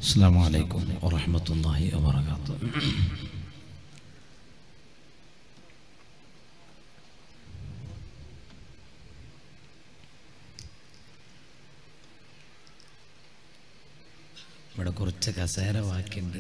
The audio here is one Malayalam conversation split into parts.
السلام عليكم ورحمة الله وبركاته ഇവിടെ കുറച്ച് കസേര ബാക്കിയുണ്ട്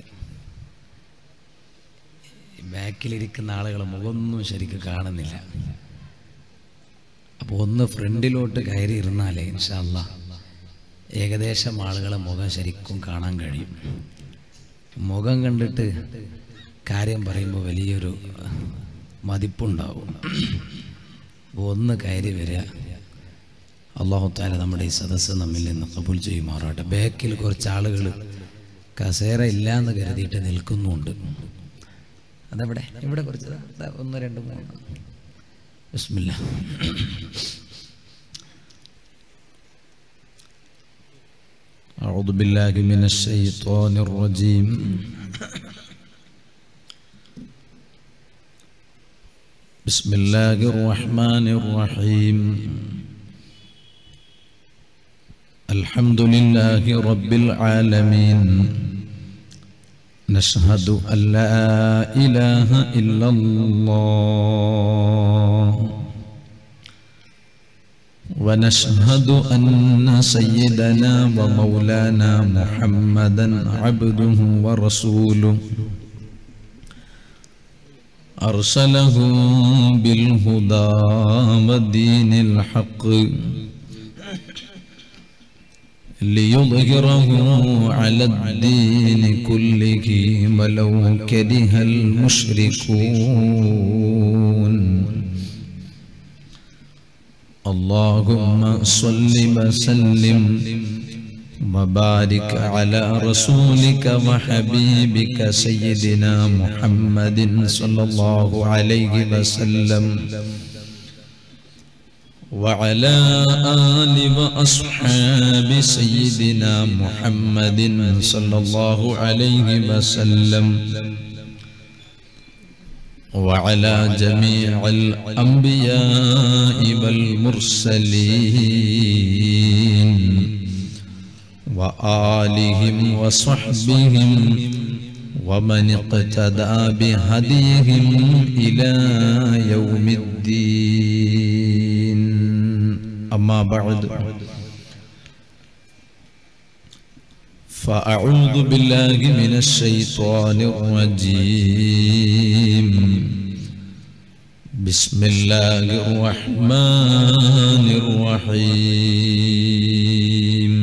ബാക്കിലിരിക്കുന്ന ആളുകളെ മുഖമൊന്നും ശരിക്കും കാണുന്നില്ല അപ്പോൾ ഒന്ന് ഫ്രണ്ടിലോട്ട് കയറി ഇരുന്നാലേ ഇൻഷാല്ല ഏകദേശം ആളുകളെ മുഖം ശരിക്കും കാണാൻ കഴിയും മുഖം കണ്ടിട്ട് കാര്യം പറയുമ്പോൾ വലിയൊരു മതിപ്പുണ്ടാവും അപ്പോൾ ഒന്ന് കയറി വരിക അള്ളാഹു താല നമ്മുടെ ഈ സദസ്സ് നമ്മിൽ നിന്ന് കബൂൽ ചെയ്യുമാറാട്ടെ ബാക്കിൽ കുറച്ച് ആളുകൾ കസേര ഇല്ല എന്ന് കരുതിയിട്ട് നിൽക്കുന്നുണ്ട് അതെവിടെ ഇവിടെ കുറച്ച് ദാ, ദാ, ഒന്ന് രണ്ട് മൂന്ന് ബിസ്മില്ല أعوذ بالله من الشيطان الرجيم بسم الله الرحمن الرحيم الحمد لله رب العالمين نشهد أن لا إله إلا الله ونشهد أن سيدنا ومولانا محمدا عبده ورسوله أرسله بالهدى ودين الحق ليظهره على الدين كله ولو كره المشركون اللهم صل وسلم وبارك على رسولك وحبيبك سيدنا محمد صلى الله عليه وسلم وعلى آل وأصحاب سيدنا محمد صلى الله عليه وسلم وعلى جميع الأنبياء والمرسلين وآلهم وصحبهم ومن اقتدى بهديهم إلى يوم الدين أما بعد فأعوذ بالله من الشيطان الرجيم بسم الله الرحمن الرحيم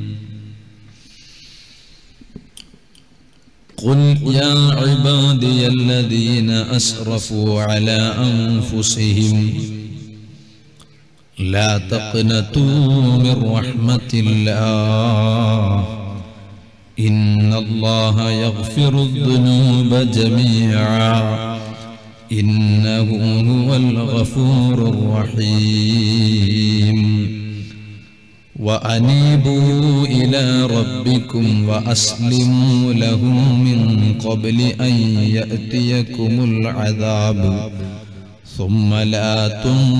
قل يا عبادي الذين أسرفوا على أنفسهم لا تقنطوا من رحمة الله إن الله يغفر الذنوب جميعا إنه هو الغفور الرحيم وأنيبوا إلى ربكم وأسلموا له من قبل أن يأتيكم العذاب ثم لا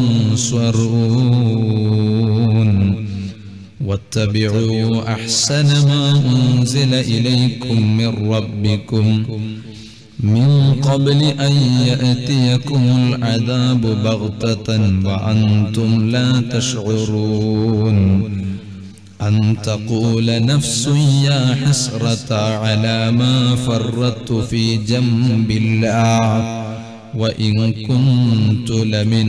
تنصرون واتبعوا أحسن ما أنزل إليكم من ربكم من قبل أن يأتيكم العذاب بغتة وأنتم لا تشعرون أن تقول نفس يا حسرة على ما فرطت في جنب الله وإن كنت لمن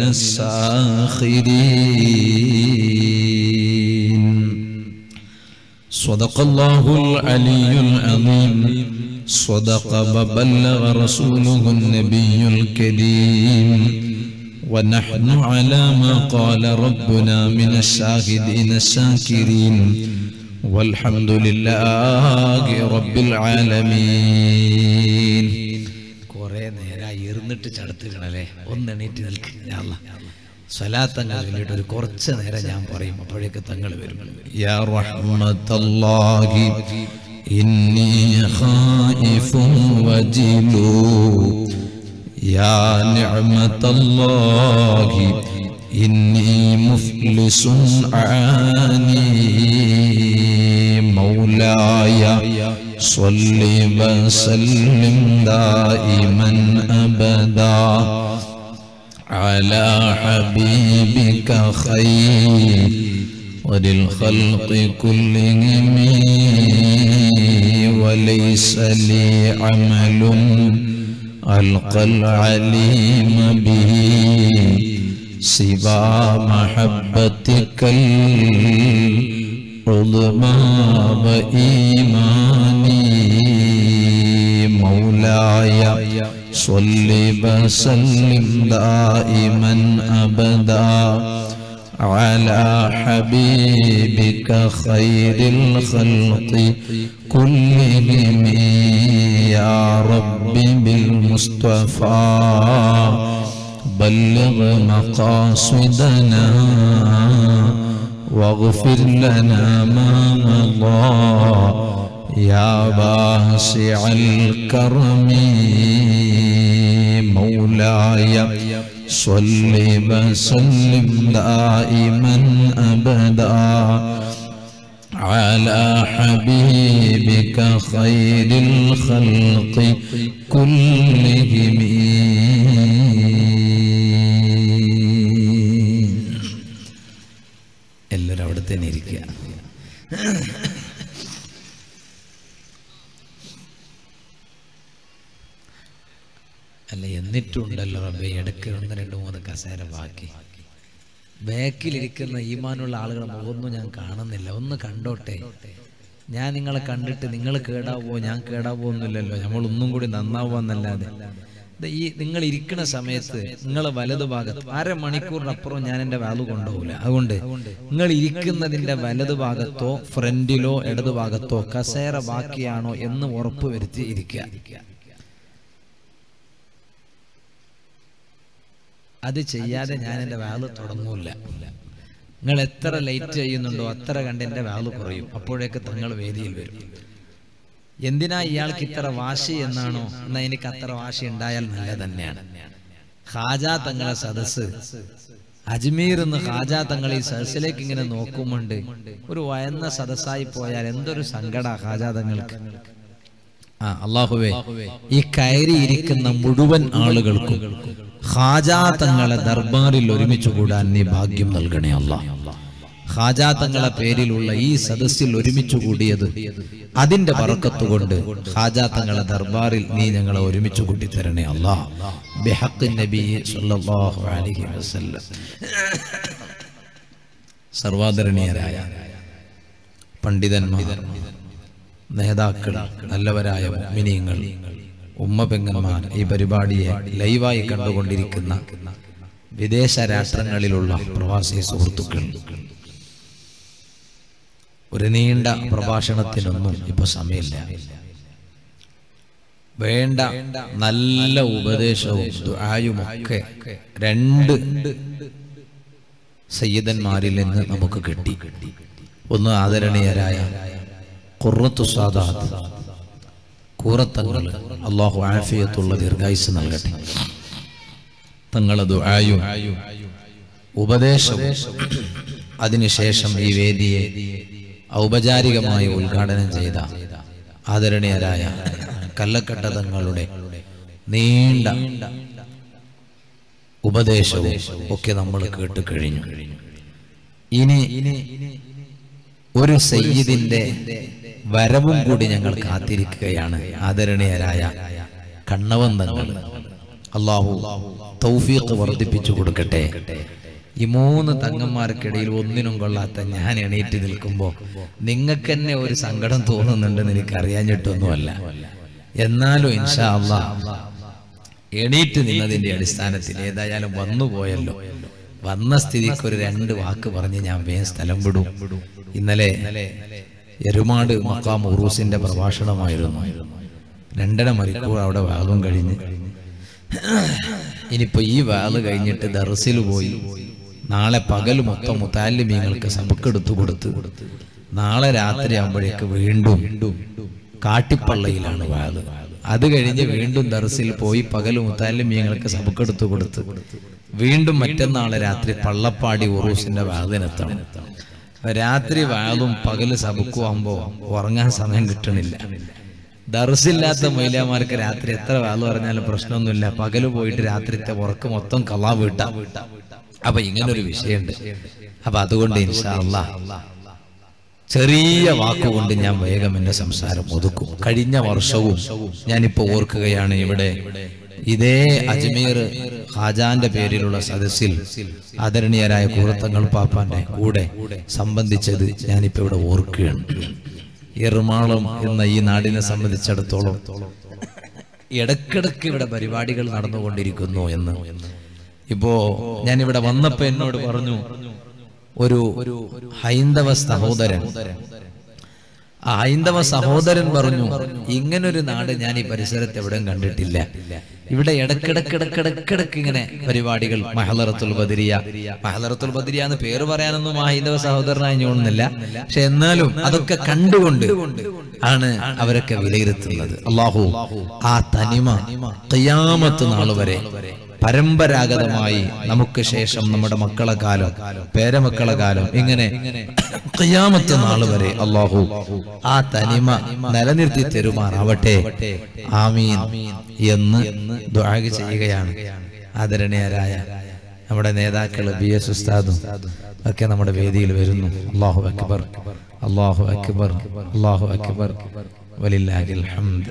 الساخرين صدق الله العلي العظيم صدق وبلغ رسوله النبي الكريم ونحن على ما قال ربنا من الشاهدين الشاكرين والحمد لله رب العالمين കുറെ നേരമായി ഇരുന്നിട്ട് ചടുത്തുകണല്ലേ ഒന്ന് എണീറ്റ് നിൽക്കുക സ്വലാത്തങ്ങൾ ചൊല്ലിട്ട് ഒരു കുറച്ച് നേരം ഞാൻ പറയും അപ്പോഴേക്ക് തങ്ങൾ വരും യാ റഹ്മത്തല്ലാഹി ഇന്നി ഖായിഫുൻ വജിലു യാ നിഅമത്തല്ലാഹി ഇന്നി മുഫ്ലിസുൻ ആനീം مولاي صل وسلم دائما أبدا على حبيبك خير وللخلق كلهم وليس لي عمل ألقى العليم به سوى محبتك العظمى وإيماني مولاي صل وسلم دائما أبدا على حبيبك خير الخلق كلهم يا رب بالمصطفى بلغ مقاصدنا واغفر لنا ما مضى يا واسع الكرم مولاي صل وسلم دائما ابدا على حبيبك خير الخلق كلهم എല്ലാവരും അവിടെ തന്നെ ഇരിക്കുക അല്ല എന്നിട്ടുണ്ടല്ലോ റബ്ബേ ഇടയ്ക്ക് ഒന്ന് രണ്ട് മൂന്ന് കസേര ബാക്കി ബാക്കിലിരിക്കുന്ന ഈമാനുള്ള ആളുകളെ മുഖമൊന്നും ഞാൻ കാണുന്നില്ല ഒന്ന് കണ്ടോട്ടെ ഞാൻ നിങ്ങളെ കണ്ടിട്ട് നിങ്ങൾ കേടാവോ ഞാൻ കേടാവോ ഒന്നുമില്ലല്ലോ നമ്മൾ ഒന്നും കൂടി നന്നാവുക എന്നല്ലാതെ ദേ ഈ നിങ്ങൾ ഇരിക്കുന്ന സമയത്ത് നിങ്ങളെ വലതു ഭാഗത്ത് അരമണിക്കൂറിനപ്പുറം ഞാൻ എൻ്റെ വാല് കൊണ്ടുപോകില്ല അതുകൊണ്ട് നിങ്ങൾ ഇരിക്കുന്നതിൻ്റെ വലതു ഭാഗത്തോ ഫ്രണ്ടിലോ ഇടതു ഭാഗത്തോ കസേര ബാക്കിയാണോ എന്ന് ഉറപ്പ് വരുത്തി ഇരിക്കുക അത് ചെയ്യാതെ ഞാൻ എൻ്റെ വാല് തുടങ്ങൂല നിങ്ങൾ എത്ര ലൈറ്റ് ചെയ്യുന്നുണ്ടോ അത്ര കണ്ട് എൻ്റെ വാല് കുറയും അപ്പോഴേക്ക് തങ്ങൾ വേദിയിൽ വരും എന്തിനാ ഇയാൾക്ക് ഇത്ര വാശി എന്നാണോ എന്നാ എനിക്ക് അത്ര വാശി ഉണ്ടായാൽ നല്ല തന്നെയാണ് ഹാജാ തങ്ങളെ സദസ് അജ്മീർ എന്ന് ഹാജാ തങ്ങൾ ഈ സദസ്സിലേക്ക് ഇങ്ങനെ നോക്കുമുണ്ട് ഒരു വയന്ന സദസ്സായി പോയാൽ എന്തൊരു സങ്കട ഹാജാ തങ്ങൾക്ക് ആ അള്ളാഹുവേ ഈ കയറിയിരിക്കുന്ന മുഴുവൻ ആളുകൾക്കും ഹാജാ തങ്ങളെ ദർബാറിൽ ഒരുമിച്ച് കൂടാൻ നീ ഭാഗ്യം നൽകണേ അല്ലാ ഹാജാ തങ്ങളെ പേരിലുള്ള ഈ സദസ്സിൽ ഒരുമിച്ച് കൂടിയത് അതിന്റെ പറക്കത്ത് കൊണ്ട് ഹാജാ തങ്ങളെ ദർബാറിൽ നീ ഞങ്ങളെ ഒരുമിച്ച് കൂട്ടി തരണേ അല്ലാ ബിഹഖ് നബി സല്ലല്ലാഹു അലൈഹി വസല്ലം സർവാദരണീയരായ പണ്ഡിതന്മാർ നേതാക്കൾ നല്ലവരായ മിനിയങ്ങൾ ഉമ്മ പെങ്ങന്മാർ ഈ പരിപാടിയെ ലൈവായി കണ്ടുകൊണ്ടിരിക്കുന്ന വിദേശ രാഷ്ട്രങ്ങളിലുള്ള പ്രവാസി സുഹൃത്തുക്കൾ ഒരു നീണ്ട പ്രഭാഷണത്തിനൊന്നും ഇപ്പൊ സമയമില്ല വേണ്ട നല്ല ഉപദേശവും ദുആയുമൊക്കെ രണ്ട് സയ്യിദന്മാരിൽ നിന്ന് നമുക്ക് കിട്ടി ഒന്ന് ആദരണീയരായ ഖുറത്തു സാദാത്ത് കൂറത്തങ്ങൾ അള്ളാഹു ആഫിയത്തുള്ള ദീർഘായുസ് നൽകട്ടെ തങ്ങളെ ദുആയും ഉപദേശവും അതിനുശേഷം ഈ വേദിയെ ഔപചാരികമായി ഉദ്ഘാടനം ചെയ്ത ആദരണീയരായ കല്ലക്കട്ട തങ്ങളുടെ നീണ്ട ഉപദേശവും ഒക്കെ നമ്മൾ കേട്ട് കഴിഞ്ഞു ഇനി ഒരു സയ്യിദിന്റെ വരവും കൂടി ഞങ്ങൾ കാത്തിരിക്കുകയാണ് ആദരണീയരായ കണ്ണവൻ തങ്ങൾ അള്ളാഹു തൗഫീഖ് വർദ്ധിപ്പിച്ചു കൊടുക്കട്ടെ ഈ മൂന്ന് തങ്ങന്മാർക്കിടയിൽ ഒന്നിനും കൊള്ളാത്ത ഞാൻ എണീറ്റ് നിൽക്കുമ്പോൾ നിങ്ങൾക്ക് തന്നെ ഒരു സങ്കടം തോന്നുന്നുണ്ടെന്ന് എനിക്ക് അറിയാഞ്ഞിട്ടൊന്നുമല്ല എന്നാലും ഇൻഷാ അള്ളാ എണീറ്റ് നിന്നതിന്റെ അടിസ്ഥാനത്തിൽ ഏതായാലും വന്നുപോയല്ലോ വന്ന സ്ഥിതിക്ക് ഒരു രണ്ട് വാക്ക് പറഞ്ഞ് ഞാൻ വേഗം സ്ഥലം വിടും ഇന്നലെ എരുമാട് മക്കാം ഉറൂസിന്റെ പ്രഭാഷണമായിരുന്നു രണ്ടര മണിക്കൂർ അവിടെ വാദം കഴിഞ്ഞ് ഇനിയിപ്പോ ഈ വാല് കഴിഞ്ഞിട്ട് ദർസിൽ പോയി നാളെ പകൽ മൊത്തം മുത്താലിമീങ്ങൾക്ക് സബക്കെടുത്തു കൊടുത്ത് നാളെ രാത്രി ആകുമ്പോഴേക്ക് വീണ്ടും കാട്ടിപ്പള്ളയിലാണ് വാല് അത് കഴിഞ്ഞ് വീണ്ടും ദർസിൽ പോയി പകൽ മുത്താലിമീങ്ങൾക്ക് സബക്കെടുത്തു കൊടുത്ത് വീണ്ടും മറ്റന്നാളെ രാത്രി പള്ളപ്പാടി ഉറൂസിന്റെ വാതിനെത്തണം രാത്രി വാതും പകല് സബുക്കുവാകുമ്പോ ഉറങ്ങാൻ സമയം കിട്ടണില്ല ദർസില്ലാത്ത മൊയിലാമാർക്ക് രാത്രി എത്ര വാള് പറഞ്ഞാലും പ്രശ്നമൊന്നുമില്ല പകല് പോയിട്ട് രാത്രിത്തെ ഉറക്ക് മൊത്തം കലാ വീട്ട അപ്പൊ ഇങ്ങനൊരു വിഷയമുണ്ട് അപ്പൊ അതുകൊണ്ട് ഇൻഷാ അല്ലാ ചെറിയ വാക്കുകൊണ്ട് ഞാൻ വേഗം എന്റെ സംസാരം ഒതുക്കും കഴിഞ്ഞ വർഷവും ഞാനിപ്പോ ഓർക്കുകയാണ് ഇവിടെ ഇതേ അജ്മീർ ഖാജാന്റെ പേരിലുള്ള സദസ്സിൽ ആദരണീയരായ കൂറത്തങ്ങൾ പാപ്പാന്റെ കൂടെ സംബന്ധിച്ചത് ഞാനിപ്പോ ഇവിടെ ഓർക്കുകയാണ് എറണാകുളം എന്ന ഈ നാടിനെ സംബന്ധിച്ചിടത്തോളം ഇടക്കിടക്ക് ഇവിടെ പരിപാടികൾ നടന്നുകൊണ്ടിരിക്കുന്നു എന്ന് ഇപ്പോ ഞാൻ ഇവിടെ വന്നപ്പോ എന്നോട് പറഞ്ഞു ഒരു ഹൈന്ദവ സഹോദരൻ ആ ഹൈന്ദവ സഹോദരൻ പറഞ്ഞു ഇങ്ങനൊരു നാട് ഞാൻ ഈ പരിസരത്ത് എവിടെയും കണ്ടിട്ടില്ല ഇവിടെ ഇടക്കിടക്കിടക്കിടക്കിടക്ക് ഇങ്ങനെ പരിപാടികൾ മഹലറത്തുൽ ബദരിയ മഹലറത്തുൽ ബദരിയ എന്ന് പേര് പറയാനൊന്നും ആ ഹൈന്ദവ സഹോദരനായി ഞോണുന്നില്ല പക്ഷെ എന്നാലും അതൊക്കെ കണ്ടുകൊണ്ട് ആണ് അവരൊക്കെ വിലയിരുത്തുന്നത് അള്ളാഹു ആ തനിമ കയ്യാമത്ത് നാൾ വരെ പരമ്പരാഗതമായി നമുക്ക് ശേഷം നമ്മുടെ മക്കളെ കാലം പേരമക്കളെ കാലം ഇങ്ങനെ ഖിയാമത്ത് നാൾ വരെ അള്ളാഹു ആ തനിമ നിലനിർത്തി തരുമാറാവട്ടെ ആമീൻ എന്ന് ദുആ ചെയ്യുകയാണ് ആദരണീയരായ നമ്മുടെ നേതാക്കൾ ബി എസ് ഉസ്താദും ഒക്കെ നമ്മുടെ വേദിയിൽ വരുന്നു അള്ളാഹു അക്ബർ അള്ളാഹു അക്ബർ അള്ളാഹു അക്ബർ വലില്ലാഹിൽ ഹംദ്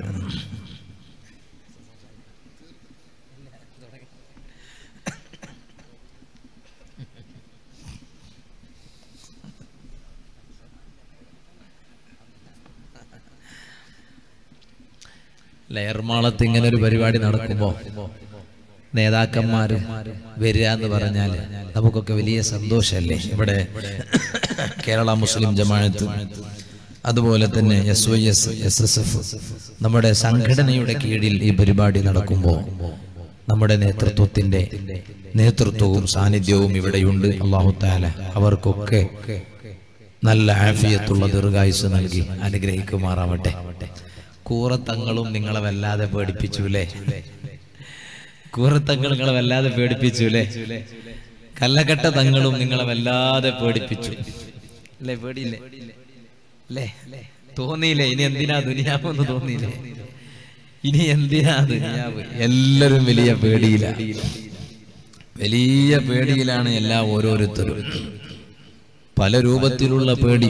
അല്ല, എറണാകുളത്ത് ഇങ്ങനെ ഒരു പരിപാടി നടക്കുമ്പോ നേതാക്കന്മാര് വരിക എന്ന് പറഞ്ഞാല് നമുക്കൊക്കെ വലിയ സന്തോഷല്ലേ ഇവിടെ കേരള മുസ്ലിം ജമാഅത്ത് അതുപോലെ തന്നെ S Y S S S F നമ്മുടെ സംഘടനയുടെ കീഴിൽ ഈ പരിപാടി നടക്കുമ്പോൾ നമ്മുടെ നേതൃത്വത്തിന്റെ നേതൃത്വവും സാന്നിധ്യവും ഇവിടെയുണ്ട് അള്ളാഹു താല അവർക്കൊക്കെ നല്ല ആഫിയത്തുള്ള ദീർഘായുസ് നൽകി അനുഗ്രഹിക്കുമാറാവട്ടെ കൂറത്തങ്ങളും നിങ്ങളെ വല്ലാതെ പേടിപ്പിച്ചുല്ലേ കൂറത്തങ്ങൾ നിങ്ങളെ വല്ലാതെ പേടിപ്പിച്ചുല്ലേ കല്ലകട്ട തങ്ങളും നിങ്ങളെ വല്ലാതെ പേടിപ്പിച്ചു അല്ലേ പേടിയില്ലേ അല്ലേ തോന്നിയില്ലേ ഇനി എന്തിനാ ദുനിയാവെന്ന് തോന്നിയില്ലേ ഇനി എന്തിനാ ദുനിയാവ് എല്ലാരും വലിയ പേടിയില്ല വലിയ പേടിയിലാണ് എല്ലാ ഓരോരുത്തരും പല രൂപത്തിലുള്ള പേടി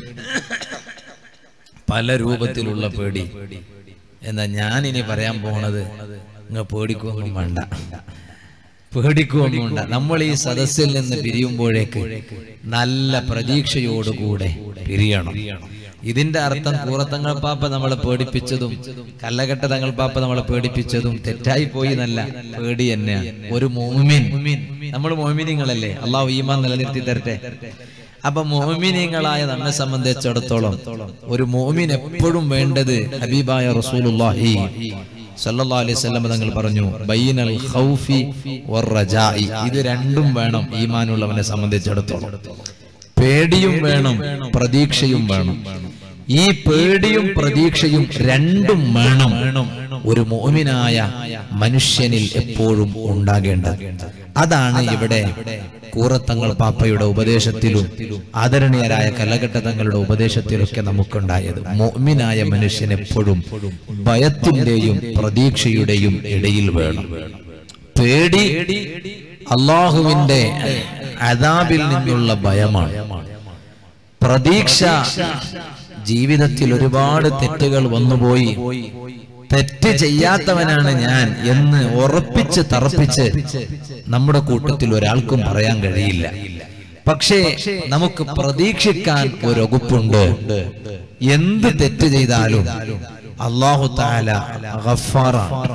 പല രൂപത്തിലുള്ള പേടി എന്നാ ഞാൻ ഇനി പറയാൻ പോണത് നിങ്ങൾ പേടിക്കൊന്നും വേണ്ട പേടിക്കൊന്നും വേണ്ട നമ്മൾ ഈ സദസ്സിൽ നിന്ന് പിരിയുമ്പോഴേക്ക് നല്ല പ്രതീക്ഷയോടുകൂടെ പിരിയണം ഇതിന്റെ അർത്ഥം കൂറത്തങ്ങൾ പാപ്പ നമ്മളെ പേടിപ്പിച്ചതും കല്ലകെട്ട തങ്ങൾ പാപ്പ നമ്മളെ പേടിപ്പിച്ചതും തെറ്റായി പോയി എന്നല്ല പേടി തന്നെയാണ് ഒരു മോമിൻ നമ്മൾ മോമിനിങ്ങളല്ലേ അള്ളാഹു ഈമാൻ നിലനിർത്തി തരട്ടെ അപ്പൊ മോമിനിങ്ങളായ നമ്മെ സംബന്ധിച്ചിടത്തോളം ഒരു മോമിൻ എപ്പോഴും വേണ്ടത് ഹബീബായ റസൂലുള്ളാഹി സല്ലല്ലാഹു അലൈഹി വസല്ലം തങ്ങൾ പറഞ്ഞു ബൈനൽ ഖൗഫി വറജാഇ ഇത് രണ്ടും വേണം ഈമാനുള്ളവനെ സംബന്ധിച്ചിടത്തോളം പേടിയും വേണം പ്രതീക്ഷയും വേണം ഈ പേടിയും പ്രതീക്ഷയും രണ്ടും വേണം ഒരു മോമിനായ മനുഷ്യനിൽ എപ്പോഴും ഉണ്ടാകേണ്ടത് അതാണ് ഇവിടെ കൂറത്തങ്ങൾ പാപ്പയുടെ ഉപദേശത്തിലും ആദരണീയരായ കലഘട്ട തങ്ങളുടെ ഉപദേശത്തിലൊക്കെ നമുക്കുണ്ടായത് മോമിനായ മനുഷ്യൻ എപ്പോഴും ഭയത്തിന്റെയും പ്രതീക്ഷയുടെയും ഇടയിൽ വേണം പേടി അള്ളാഹുവിന്റെ അതാബിൽ നിന്നുള്ള ഭയമാണ് പ്രതീക്ഷ ജീവിതത്തിൽ ഒരുപാട് തെറ്റുകൾ വന്നുപോയി തെറ്റ് ചെയ്യാത്തവനാണ് ഞാൻ എന്ന് ഉറപ്പിച്ച് തറപ്പിച്ച് നമ്മുടെ കൂട്ടത്തിൽ ഒരാൾക്കും പറയാൻ കഴിയില്ല പക്ഷേ നമുക്ക് പ്രതീക്ഷിക്കാൻ ഒരു വകുപ്പുണ്ട് എന്ത് തെറ്റ് ചെയ്താലും അള്ളാഹു താല ഗഫാറാണ്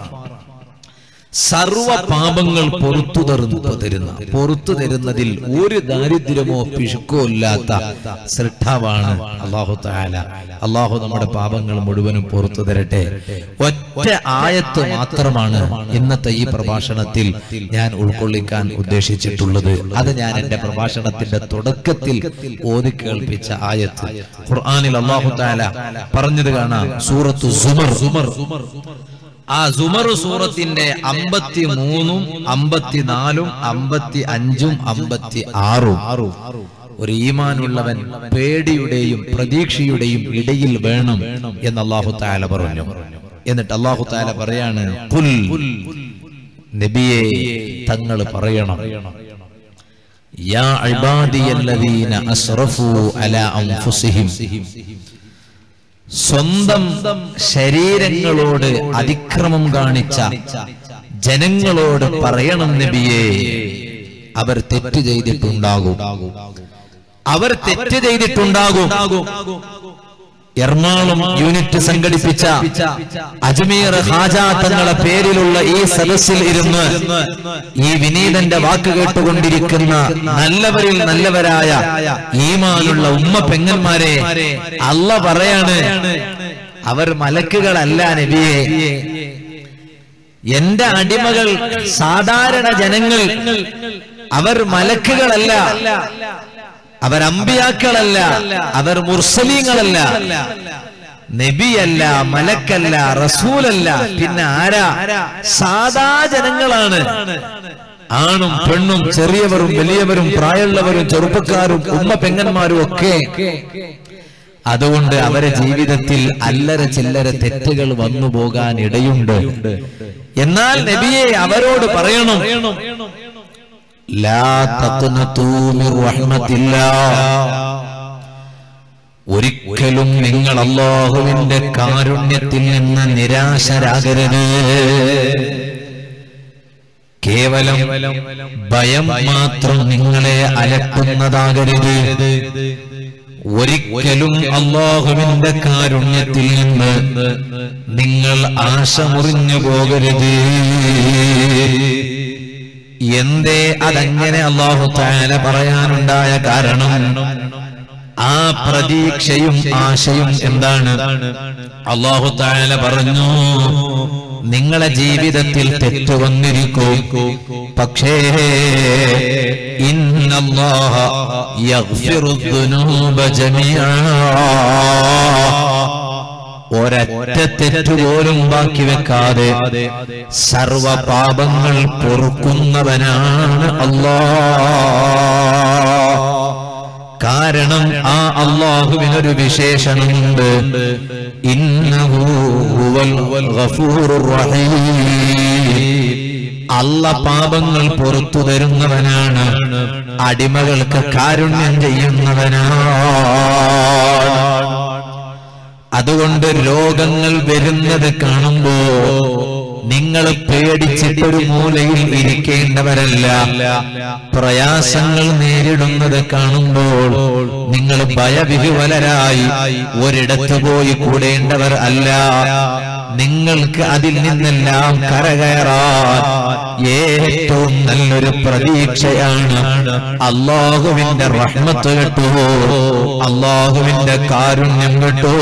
സർവ പാപങ്ങൾ പുറത്തു തരുന്ന പുറത്തു തരുന്നതിൽ ഒരു ദാരിദ്ര്യമോ പിശുക്കോ ഇല്ലാത്ത ശ്രദ്ധാവാണ് അള്ളാഹു താല അള്ളാഹു നമ്മുടെ പാപങ്ങൾ മുഴുവനും പുറത്തു തരട്ടെ ഒറ്റ ആയത്ത് മാത്രമാണ് ഇന്നത്തെ ഈ പ്രഭാഷണത്തിൽ ഞാൻ ഉൾക്കൊള്ളിക്കാൻ ഉദ്ദേശിച്ചിട്ടുള്ളത് അത് ഞാൻ എന്റെ പ്രഭാഷണത്തിന്റെ തുടക്കത്തിൽ ഓതി കേൾപ്പിച്ച ആയത്ത് ഖുർആനിൽ അള്ളാഹു താല പറഞ്ഞത് കാണാം സൂറത്തു സുമർ സുമർ ആ സുമർ സൂറത്തിന്റെ അമ്പത്തി മൂന്നും അമ്പത്തിനാലും അമ്പത്തി അഞ്ചും അമ്പത്തി ആറും ഒരു ഈമാനുള്ളവൻ പേടിയുടെയും പ്രതീക്ഷയുടെയും ഇടയിൽ വേണം എന്ന് അള്ളാഹു താല പറഞ്ഞു എന്നിട്ട് അള്ളാഹു താല പറയാണ് കുൽ നബിയെ തങ്ങൾ പറയണം യാ ഇബാദിയല്ലദീന അസ്റഫു അലാ അൻഫുസിഹിം സ്വന്തം ശരീരങ്ങളോട് അതിക്രമം കാണിച്ച ജനങ്ങളോട് പറയണം നബിയെ അവർ തെറ്റ് ചെയ്തിട്ടുണ്ടാകും അവർ തെറ്റ് ചെയ്തിട്ടുണ്ടാകും എറണാകുളം യൂണിറ്റ് സംഘടിപ്പിച്ച അജ്മീർ ഹാജ തങ്ങളെ പേരിലുള്ള ഈ സദസ്സിൽ ഇരുന്ന് ഈ വിനീതന്റെ വാക്ക് കേട്ടുകൊണ്ടിരിക്കുന്ന നല്ലവരിൽ നല്ലവരായ ഈമാനുള്ള ഉമ്മ പെങ്ങന്മാരെ അല്ല പറയാണ് അവർ മലക്കുകളല്ല നബിയെ എന്റെ അടിമകൾ സാധാരണ ജനങ്ങൾ അവർ മലക്കുകളല്ല അവർ അമ്പിയാക്കളല്ല അവർ മുർസലീങ്ങളല്ല നബിയല്ല മലക്കല്ല റസൂലല്ല പിന്നെ ആരാ സാധാ ജനങ്ങളാണ് ആണും പെണ്ണും ചെറിയവരും വലിയവരും പ്രായമുള്ളവരും ചെറുപ്പക്കാരും ഉമ്മ പെങ്ങന്മാരും ഒക്കെ അതുകൊണ്ട് അവരെ ജീവിതത്തിൽ അല്ലര ചില്ലര തെറ്റുകൾ വന്നു പോകാൻ ഇടയുണ്ട് എന്നാൽ നബിയെ അവരോട് പറയണം ലാ തഖ്നതൂ മിർ റഹ്മത്തില്ലാ ഒരിക്കലും നിങ്ങൾ അള്ളാഹുവിന്റെ കാരുണ്യത്തിൽ നിന്ന് നിരാശരാകരുത് കേവലം ഭയം മാത്രം നിങ്ങളെ അലട്ടുന്നതാകരുത് ഒരിക്കലും അള്ളാഹുവിന്റെ കാരുണ്യത്തിൽ നിന്ന് നിങ്ങൾ ആശ മുറിഞ്ഞു പോകരുത് എന്തേ അതങ്ങനെ അള്ളാഹു താല പറയാനുണ്ടായ കാരണം ആ പ്രതീക്ഷയും ആശയും എന്താണ് അള്ളാഹു താല പറഞ്ഞു നിങ്ങളെ ജീവിതത്തിൽ തെറ്റ് വന്നിരിക്കൂ പക്ഷേ ഇന്നല്ലാഹ യഗ്ഫിറു ദുനൂബ ജമീആ ഒരൊറ്റ തെറ്റുപോലും ബാക്കി വെക്കാതെ സർവ പാപങ്ങൾ പൊറുക്കുന്നവനാണ് അല്ലാ കാരണം ആ അള്ളാഹുവിനൊരു വിശേഷണമുണ്ട് ഇന്നഹു ഹുവൽ ഗഫൂറുർ റഹീം അല്ല പാപങ്ങൾ പുറത്തു തരുന്നവനാണ് അടിമകൾക്ക് കാരുണ്യം ചെയ്യുന്നവനാണ് അതുകൊണ്ട് രോഗങ്ങൾ വരുന്നത് കാണുമ്പോ നിങ്ങൾ പേടിച്ചിട്ടൊരു മൂലയിൽ ഇരിക്കേണ്ടവരല്ല പ്രയാസങ്ങൾ നേരിടുന്നത് കാണുമ്പോൾ നിങ്ങൾ ഭയവിഹുവലരായി ഒരിടത്ത് പോയി കൂടേണ്ടവർ അല്ല നിങ്ങൾക്ക് അതിൽ നിന്നെല്ലാം കരകയറാൻ ഏറ്റവും നല്ലൊരു പ്രതീക്ഷയാണ് അള്ളാഹുവിന്റെ റഹ്മത്ത് കേട്ടോ അള്ളാഹുവിന്റെ കാരുണ്യം കേട്ടോ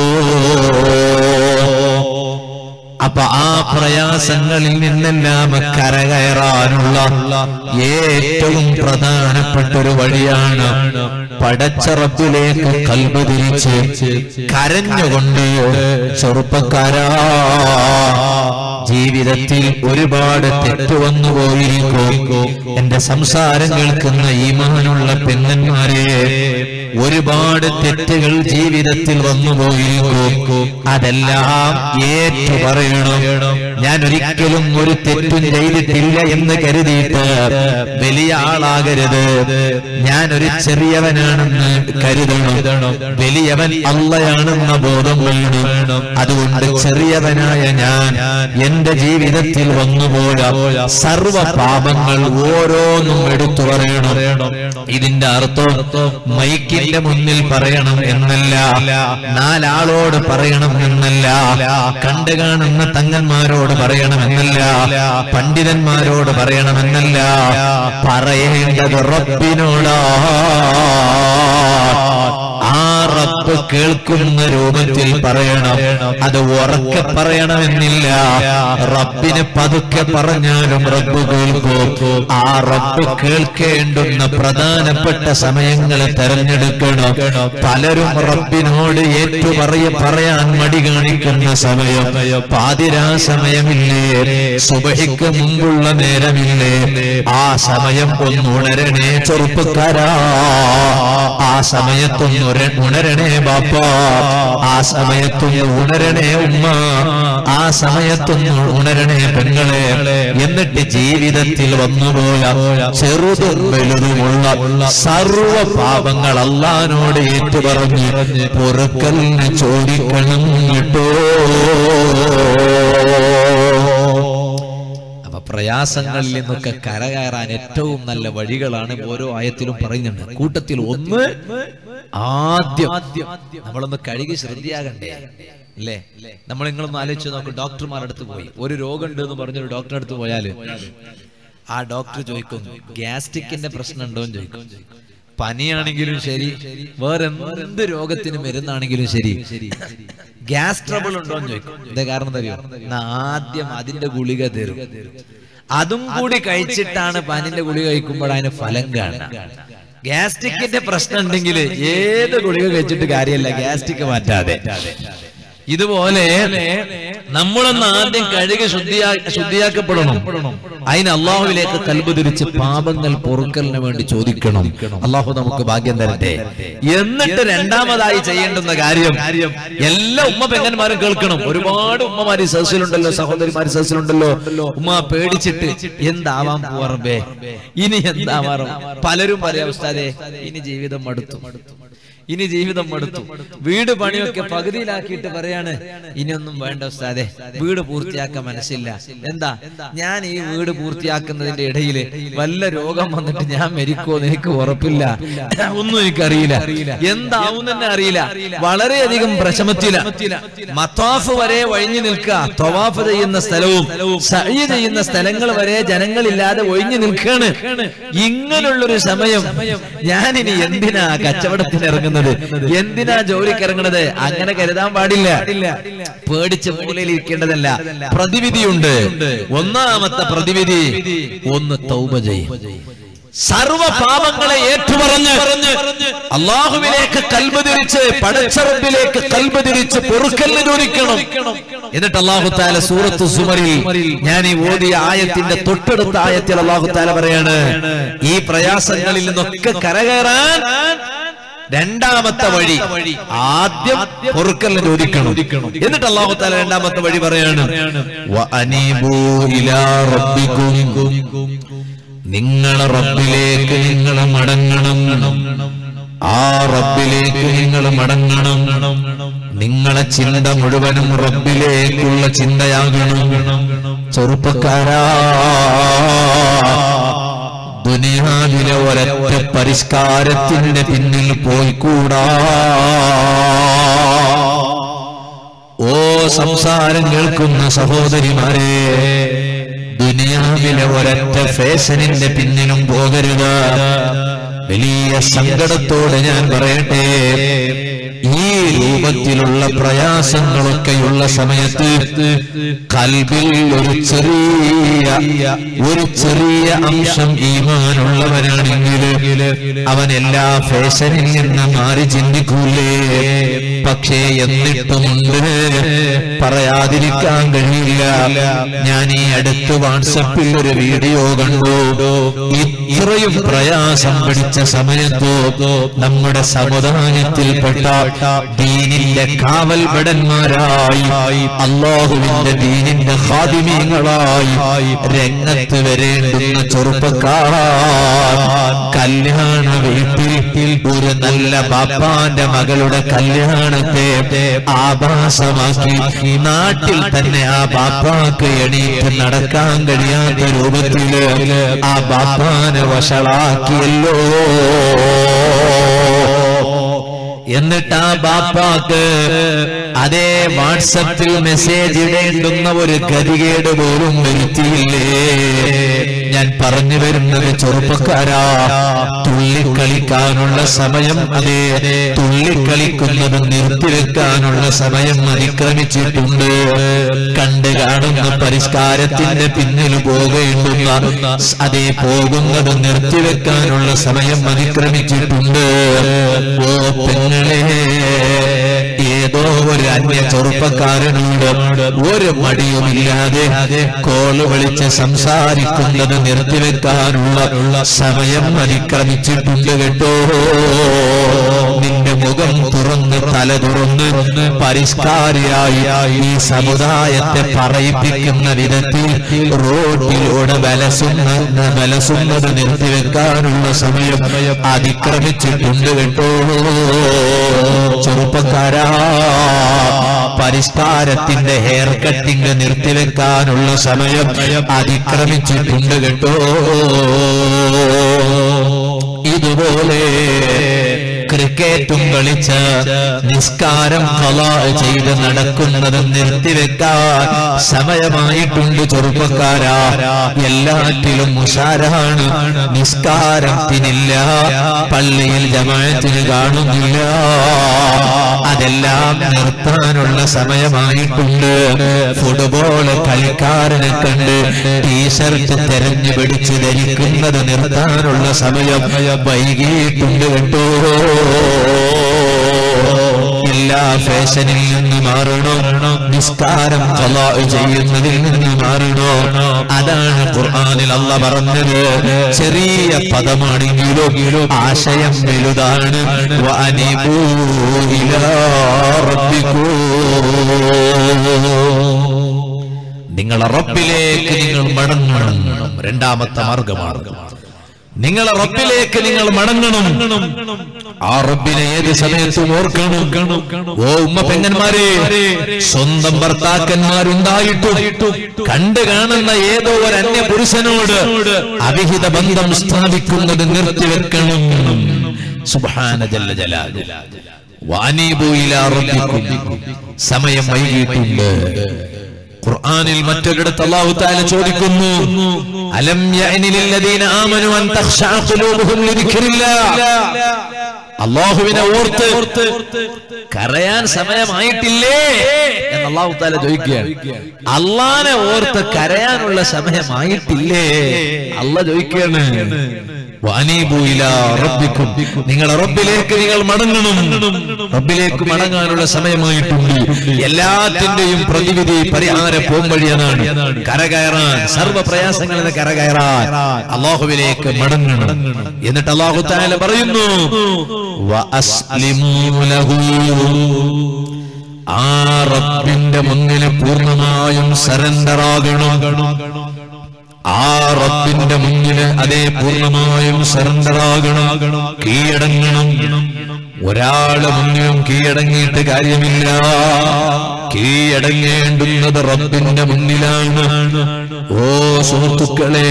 അപ്പൊ ആ പ്രയാസങ്ങളിൽ നിന്നെല്ലാം കരകയറാനുള്ള ഏറ്റവും പ്രധാനപ്പെട്ട ഒരു വഴിയാണ് പടച്ചറപ്പിലേക്ക് കൽബ് തിരിച്ച് കരഞ്ഞുകൊണ്ട് ചെറുപ്പക്കാരാ ജീവിതത്തിൽ ഒരുപാട് തെറ്റ് വന്നു പോയിരിക്കും എന്റെ സംസാരം കേൾക്കുന്ന ഈമാനുള്ള പെണ്ണന്മാരെ ഒരുപാട് തെറ്റുകൾ ജീവിതത്തിൽ വന്നുപോയിരിക്കും അതെല്ലാം ഏറ്റു പറയണം ഞാൻ ഒരിക്കലും ഒരു തെറ്റും ചെയ്തിട്ടില്ല എന്ന് കരുതിയിട്ട് വലിയ ആളാകരുത് ഞാൻ ഒരു ചെറിയവനാണെന്ന് കരുതണം വലിയവൻ അള്ളയാണെന്ന ബോധം വേണം അതുകൊണ്ട് ചെറിയവനായ ഞാൻ എന്റെ ജീവിതത്തിൽ വന്നുപോയ സർവ പാപങ്ങൾ ഓരോന്നും എടുത്തു പറയണം ഇതിന്റെ അർത്ഥം മൈക്കിന്റെ മുന്നിൽ പറയണം എന്നല്ല നാലാളോട് പറയണം എന്നല്ല കണ്ടു കാണുന്ന തങ്ങന്മാരോട് പറയണമെന്നല്ല പണ്ഡിതന്മാരോട് പറയണമെന്നല്ല പറയേണ്ടത് റബ്ബിനോടാ ആ ആ റബ്ബ് കേൾക്കുന്ന രൂപത്തിൽ പറയണം അത് ഉറക്കെ പറയണമെന്നില്ല റബ്ബിന് പതുക്കെ പറഞ്ഞാലും റബ്ബ് കേൾക്കും ആ റബ്ബ് കേൾക്കേണ്ടുന്ന പ്രധാനപ്പെട്ട സമയങ്ങൾ തെരഞ്ഞെടുക്കണം പലരും റബ്ബിനോട് ഏറ്റു പറയ പറയാൻ മടി കാണിക്കുന്ന സമയം പാതിരാ സമയമില്ലേ സുബഹിക്ക് മുമ്പുള്ള നേരമില്ലേ ആ സമയം ഒന്ന് ഉണരണേ ചെറുപ്പക്കാരാ ആ സമയത്തൊന്ന് ഉര- ഉണരണേ ബാപ്പ ആ സമയത്തൊന്ന് ഉണരണേ ഉമ്മ ആ സമയത്തൊന്ന് ഉണരണേ പെങ്ങളെ എന്നിട്ട് ജീവിതത്തിൽ വന്നുപോയ ചെറുതും വലുതുമുള്ള സർവ പാപങ്ങൾ അള്ളഹാനോട് ഏറ്റുപറഞ്ഞ് പൊറുക്കലിന് ചോദിക്കണം കേട്ടോ അപ്പൊ പ്രയാസങ്ങളിൽ നിന്നൊക്കെ കരകയറാൻ ഏറ്റവും നല്ല വഴികളാണ് ഓരോ ആയത്തിലും പറയുന്നുണ്ട് കൂട്ടത്തിൽ ഒന്ന് ആദ്യം നമ്മളൊന്ന് കഴുകി ശ്രദ്ധയാകണ്ടേ അല്ലേ നമ്മൾ നിങ്ങളൊന്ന് ആലോചിച്ച് നോക്കും ഡോക്ടർമാരുടെ അടുത്ത് പോയി ഒരു രോഗം ഉണ്ട് എന്ന് പറഞ്ഞൊരു ഡോക്ടറെ അടുത്ത് പോയാല് ആ ഡോക്ടർ ചോദിക്കും ഗ്യാസ്ട്രിക്കിന്റെ പ്രശ്നം ഉണ്ടോ എന്ന് ചോദിക്കും പനിയാണെങ്കിലും ശരി വേറെ എന്ത് രോഗത്തിന് മരുന്നാണെങ്കിലും ശരി ഗ്യാസ് ട്രബിൾ ഉണ്ടോ എന്ന് ചോദിക്കും എന്താ കാരണം തരുമോ എന്നാ ആദ്യം അതിന്റെ ഗുളിക തരും അതും കൂടി കഴിച്ചിട്ടാണ് പനിന്റെ ഗുളിക കഴിക്കുമ്പോൾ അതിന് ഫലം കാണാം ഗ്യാസ്ട്രിക്കിന്റെ പ്രശ്നം ഉണ്ടെങ്കിൽ ഏത് ഗുളിക കഴിച്ചിട്ട് കാര്യമല്ല ഗ്യാസ്ട്രിക് മാറ്റാതെ ഇതുപോലെ നമ്മളൊന്ന് ആദ്യം കഴുകി ശുദ്ധിയാ ശുദ്ധിയാക്കപ്പെടണം അതിന് അള്ളാഹുവിലേക്ക് കൽബ് തിരിച്ച് പാപങ്ങൾ പൊറുക്കലിന് വേണ്ടി ചോദിക്കണം അള്ളാഹു നമുക്ക് ഭാഗ്യം തരട്ടെ എന്നിട്ട് രണ്ടാമതായി ചെയ്യേണ്ടുന്ന കാര്യം എല്ലാ ഉമ്മ പെങ്ങന്മാരും കേൾക്കണം ഒരുപാട് ഉമ്മമാര് സദസ്സിലുണ്ടല്ലോ സഹോദരിമാര് സദസ്സിലുണ്ടല്ലോ ഉമ്മ പേടിച്ചിട്ട് എന്താവാൻ പോറബേ ഇനി എന്താവാറും പലരും പറയാം ഉസ്താദേ ഇനി ജീവിതം മടുത്തു ഇനി ജീവിതം മടുത്തു വീട് പണിയൊക്കെ പകുതിയിലാക്കിയിട്ട് പറയാണ് ഇനിയൊന്നും വേണ്ട ഉസ്താദെ വീട് പൂർത്തിയാക്കാൻ മനസ്സില്ല എന്താ ഞാൻ ഈ വീട് പൂർത്തിയാക്കുന്നതിന്റെ ഇടയിൽ വല്ല രോഗം വന്നിട്ട് ഞാൻ മരിക്കുമോ എന്ന് എനിക്ക് ഉറപ്പില്ല ഒന്നും എനിക്കറിയില്ല എന്താവും തന്നെ അറിയില്ല വളരെയധികം പ്രശമത്തില മത്താഫ് വരെ ഒഴിഞ്ഞു നിൽക്കുക തൊവാഫ് ചെയ്യുന്ന സ്ഥലവും സഹി ചെയ്യുന്ന സ്ഥലങ്ങൾ വരെ ജനങ്ങളില്ലാതെ ഒഴിഞ്ഞു നിൽക്കുകയാണ് ഇങ്ങനെയുള്ളൊരു സമയം ഞാനിനി എന്തിനാ കച്ചവടത്തിന് ഇറങ്ങുന്നത് എന്തിനാ ജോലിക്ക് ഇറങ്ങുന്നത് അങ്ങനെ കരുതാൻ പാടില്ല പേടിച്ച് മൂലയിൽ ഇരിക്കേണ്ടതല്ല പ്രതിവിധിയുണ്ട് ഒന്നാമത്തെ പ്രതിവിധി ഒന്ന് തൗബ ചെയ്യും സർവ പാപങ്ങളെ ഏറ്റുപറഞ്ഞ് അള്ളാഹുവിലേക്ക് കൽബ് തിരിച്ച് പടച്ചറബിലേക്ക് കൽബ് തിരിച്ച് പൊറുക്കലിന് ചോദിക്കണം എന്നിട്ട് അള്ളാഹു താല സൂറത്ത് സുമറിൽ ഞാൻ ഈ ഓതിയ ആയത്തിന്റെ തൊട്ടടുത്ത ആയത്തിൽ അള്ളാഹു താല പറയാണ് ഈ പ്രയാസങ്ങളിൽ നിന്നൊക്കെ കരകയറാൻ രണ്ടാമത്തെ വഴി ആദ്യം പൊറുക്കലിന് ചോദിക്കണം എന്നിട്ട് അള്ളാഹു താല രണ്ടാമത്തെ വഴി പറയാണ് വഅനീബൂ ഇലാ റബ്ബിക്കും നിങ്ങളെ റബ്ബിലേക്ക് നിങ്ങൾ മടങ്ങണം ആ റബ്ബിലേക്ക് നിങ്ങൾ മടങ്ങണം നിങ്ങളെ ചിന്ത മുഴുവനും റബ്ബിലേക്കുള്ള ചിന്തയാകണം ചെറുപ്പക്കാരാ ദുനിയാവിലെ ഒരൊറ്റ പരിഷ്കാരത്തിന്റെ പിന്നിൽ പോയിക്കൂടാ ഓ സംസാരം കേൾക്കുന്ന സഹോദരിമാരെ ദുനിയാവിലെ ഒരൊറ്റ ഫാഷനിന്റെ പിന്നിലും പോകരുത് വലിയ സങ്കടത്തോടെ ഞാൻ പറയട്ടെ ഈ രൂപത്തിലുള്ള പ്രയാസങ്ങളൊക്കെയുള്ള സമയത്ത് കൽബിൽ ഒരു ചെറിയ ഒരു ചെറിയ അംശം ഈമാനുള്ളവനാണെങ്കിൽ അവൻ എല്ലാ ഫാഷനിൽ നിന്ന് മാറി ചിന്തിക്കൂലേ പക്ഷേ എന്നിട്ടുമുണ്ട് പറയാതിരിക്കാൻ കഴിയില്ല ഞാൻ ഈ അടുത്ത് വാട്സപ്പിൽ ഒരു വീഡിയോ കണ്ടു ഇത്രയും പ്രയാസം പിടിച്ച സമയത്തോ നമ്മുടെ സമുദായത്തിൽപ്പെട്ട ദീനിന്റെ കാവൽ ഭടന്മാരായി അള്ളാഹുവിന്റെ ദീനിന്റെ ഹാദിമീങ്ങളായി രംഗത്ത് വരേണ്ടുന്ന ചെറുപ്പക്കാർ കല്യാണ വീട്ടിൽ ഒരു നല്ല ബാപ്പാന്റെ മകളുടെ കല്യാണത്തെ ആഭാസമാക്കി നാട്ടിൽ തന്നെ ആ ബാപ്പാക്ക് എണീറ്റ് നടക്കാൻ കഴിയാത്ത രൂപത്തില് ആ ബാപ്പാനെ വഷളാക്കിയല്ലോ എന്നിട്ട് ആ ബാപ്പാക്ക് അതേ വാട്സപ്പിൽ മെസ്സേജ് ഇടേണ്ടുന്ന ഒരു ഗതികേട് പോലും വരുത്തിയില്ലേ ഞാൻ പറഞ്ഞു വരുന്നത് ചെറുപ്പക്കാരാ തുള്ളിക്കളിക്കാനുള്ള സമയം അതേ തുള്ളിക്കളിക്കുന്നത് നിർത്തിവെക്കാനുള്ള സമയം അതിക്രമിച്ചിട്ടുണ്ട് കണ്ടു കാണുന്ന പരിഷ്കാരത്തിന്റെ പിന്നിൽ പോകേണ്ടുന്ന അതേ പോകുന്നത് നിർത്തിവെക്കാനുള്ള സമയം അതിക്രമിച്ചിട്ടുണ്ട് ഓ പെങ്ങളെ ഏതോ ഒരു അന്യ ചെറുപ്പക്കാരനോട് ഒരു മടിയുമില്ലാതെ കോള് വിളിച്ച് സംസാരിക്കുന്നത് നിർത്തിവെക്കാനുള്ള സമയം അതിക്രമിച്ചിട്ടുണ്ട് കേട്ടോ നിന്റെ മുഖം തുറന്ന് തല തുറന്ന് പരിഷ്കാരിയായി ഈ സമുദായത്തെ പറയിപ്പിക്കുന്ന വിധത്തിൽ റോഡിലൂടെ വലസുന്ന വലസുന്നത് നിർത്തിവെക്കാനുള്ള സമയം അതിക്രമിച്ചിട്ടുണ്ട് കേട്ടോ ചെറുപ്പക്കാരാ പരിഷ്കാരത്തിന്റെ ഹെയർ കട്ടിങ് നിർത്തിവെക്കാനുള്ള സമയം അതിക്രമിച്ചിട്ടുണ്ട് കേട്ടോ ഇതുപോലെ ക്രിക്കറ്റും കളിച്ച് നിസ്കാരം ഖലാ ചെയ്ത് നടക്കുന്നത് നിർത്തിവെക്കാൻ സമയമായിട്ടുണ്ട് ചെറുപ്പക്കാരാ എല്ലാറ്റിലും ഉഷാരാണ് നിസ്കാരത്തിനില്ല പള്ളിയിൽ ജമാഅത്തിന് കാണുന്നില്ല അതെല്ലാം നിർത്താനുള്ള സമയമായിട്ടുണ്ട് ഫുട്ബോൾ കളിക്കാരനെ കണ്ട് ടീഷർട്ട് തെരഞ്ഞു പിടിച്ച് ധരിക്കുന്നത് നിർത്താനുള്ള സമയം വൈകിയിട്ടുണ്ട് കേട്ടോ എല്ലാ ഫാഷനിൽ നിന്ന് മാറണോ നിസ്കാരം ഖലാ ചെയ്യുന്നതിൽ നിന്ന് മാറണോ അതാണ് ഖുർആനിൽ അല്ല പറഞ്ഞത് ചെറിയ പദമാണെങ്കിലും ആശയം വലുതാണ് വഅനിബൂ ഇലാ റബ്ബിക്കും നിങ്ങളെ റബ്ബിലേക്ക് നിങ്ങൾ മടങ്ങണം രണ്ടാമത്തെ മാർഗമാണ് നിങ്ങളെ റബ്ബിലേക്ക് നിങ്ങൾ മടങ്ങണം ആ റബ്ബിനെ ഏത് സമയത്തും ഓർക്കണം ഓ ഉമ്മ പെങ്ങന്മാരെ സ്വന്തം ഭർത്താക്കന്മാരുണ്ടായിട്ടും കണ്ടു കാണുന്ന ഏതോ ഒരു അന്യ പുരുഷനോട് അവിഹിത ബന്ധം സ്ഥാപിക്കുന്നത് നിർത്തിവെക്കണം സുബ്ഹാന ജല്ല ജലാലു വാനീബു ഇലാ റബ്ബിക്കും സമയം വൈകിട്ടുണ്ട് ഖുർആനിൽ മറ്റൊരിടത്ത് അല്ലാഹു തആല ചോദിക്കുന്നു അലം യഅനി ലില്ലദീന ആമനു അൻ തഖ്ശഅ ഖുലൂബുഹും ലിദിക്രില്ലാഹ് അല്ലാഹുവിനെ ഓർത്ത് കരയാൻ സമയമായിട്ടില്ലേ എന്ന് അല്ലാഹു തആല ചോദിക്കുകയാണ് അള്ളാനെ ഓർത്ത് കരയാനുള്ള സമയമായിട്ടില്ലേ അല്ല ചോദിക്കുകയാണ് വാനീബു ഇലാ റബ്ബിക്കും നിങ്ങളെ റബ്ബിലേക്ക് നിങ്ങൾ മടങ്ങണം റബ്ബിലേക്ക് മടങ്ങാനുള്ള സമയമായിട്ടുണ്ട് എല്ലാത്തിന്റെയും പ്രതിവിധി പരിഹാര പോംവഴിയതാണ് കരകയറാൻ സർവ്വ പ്രയാസങ്ങളിൽ നിന്ന് കരകയറാൻ അള്ളാഹുവിലേക്ക് മടങ്ങണം എന്നിട്ട് അള്ളാഹു താല പറയുന്നു വഅസ്ലിമൂ ലഹു. ആ റബ്ബിന്റെ മുന്നിൽ പൂർണ്ണമായും സറണ്ടർ ആകണം ആ റബ്ബിന്റെ മുന്നില് അതേ പൂർണ്ണമായും സറണ്ടർ ആകണം കീഴടങ്ങണം ഒരാള് മുന്നിലും കീഴടങ്ങിയിട്ട് കാര്യമില്ല കീഴടങ്ങേണ്ടുന്നത് റബ്ബിന്റെ മുന്നിലാണ് ഓ സുഹൃത്തുക്കളെ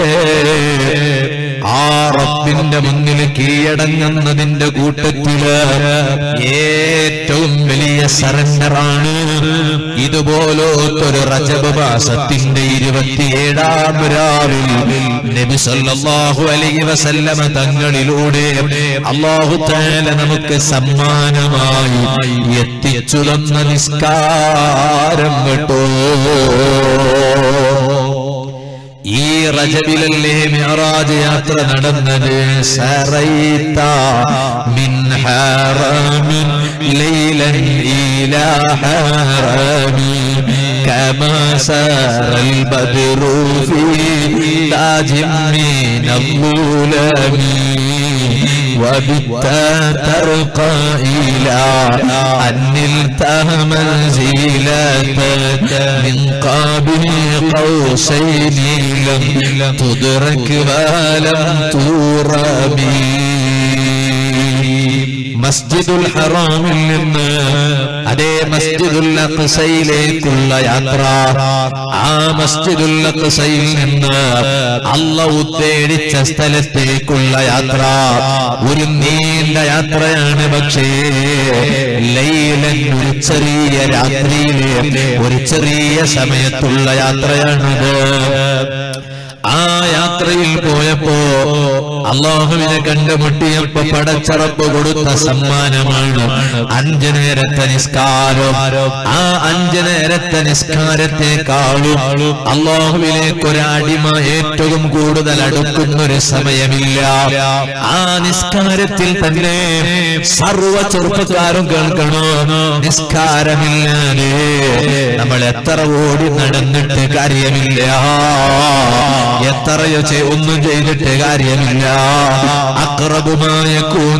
ആ റബ്ബിന്റെ മുന്നിൽ കീഴടങ്ങുന്നതിന്റെ കൂട്ടത്തില് ഏറ്റവും വലിയ സറണ്ടറാണ് ഇതുപോലൊരു റജബ് മാസത്തിന്റെ ഇരുപത്തിയേഴാം രാവിൽ നബി സല്ലല്ലാഹു അലൈഹി വസല്ലമ തങ്ങളിലൂടെ അല്ലാഹു തആല നമുക്ക് സമ്മാനമായി എത്തിച്ചു തന്ന നിസ്കാരം കേട്ടോ ഈ റജബിലല്ലേ മിഅറാജ് യാത്ര നടന്നത് സറൈത മിൻ ഹറമിൻ ലൈലൻ ഇലാ ഹറമി كما سار البدر في تاج من الظلم وبت ترقى إلى أن نلت منزلة من قاب قوسين لم تدرك ولم ترمي മസ്ജിദുൽ ഹറാമിൽ നിന്ന് അതേ മസ്ജിദുൽ അഖ്സയിലേക്കുള്ള യാത്ര ആ മസ്ജിദുൽ അഖ്സയിൽ നിന്ന് അല്ല ഉദ്ദേശിച്ച സ്ഥലത്തേക്കുള്ള യാത്ര ഒരു നീണ്ട യാത്രയാണ് പക്ഷേ ലൈലൻ ഒരു ചെറിയ രാത്രിയിലെ ഒരു ചെറിയ സമയത്തുള്ള യാത്രയാണത് ആ യാത്രയിൽ പോയപ്പോ അള്ളാഹുവിനെ കണ്ടുമുട്ടിയപ്പോ പടച്ചറപ്പ് കൊടുത്ത സമ്മാനമാണ് അഞ്ചു നേരത്തെ നിസ്കാരം ആ അഞ്ചു നേരത്തെ നിസ്കാരത്തെക്കാളും അള്ളാഹുവിലേക്ക് ഒരു അടിമ ഏറ്റവും കൂടുതൽ അടുക്കുന്ന ഒരു സമയമില്ല ആ നിസ്കാരത്തിൽ തന്നെ സർവ ചെറുപ്പക്കാരും കേൾക്കണോ നിസ്കാരമില്ലാതെ നമ്മൾ എത്ര ഓടി നടന്നിട്ട് കാര്യമില്ല എത്രയോ ചെ- ഒന്നും ചെയ്തിട്ട് കാര്യമില്ല അക്രബുമായ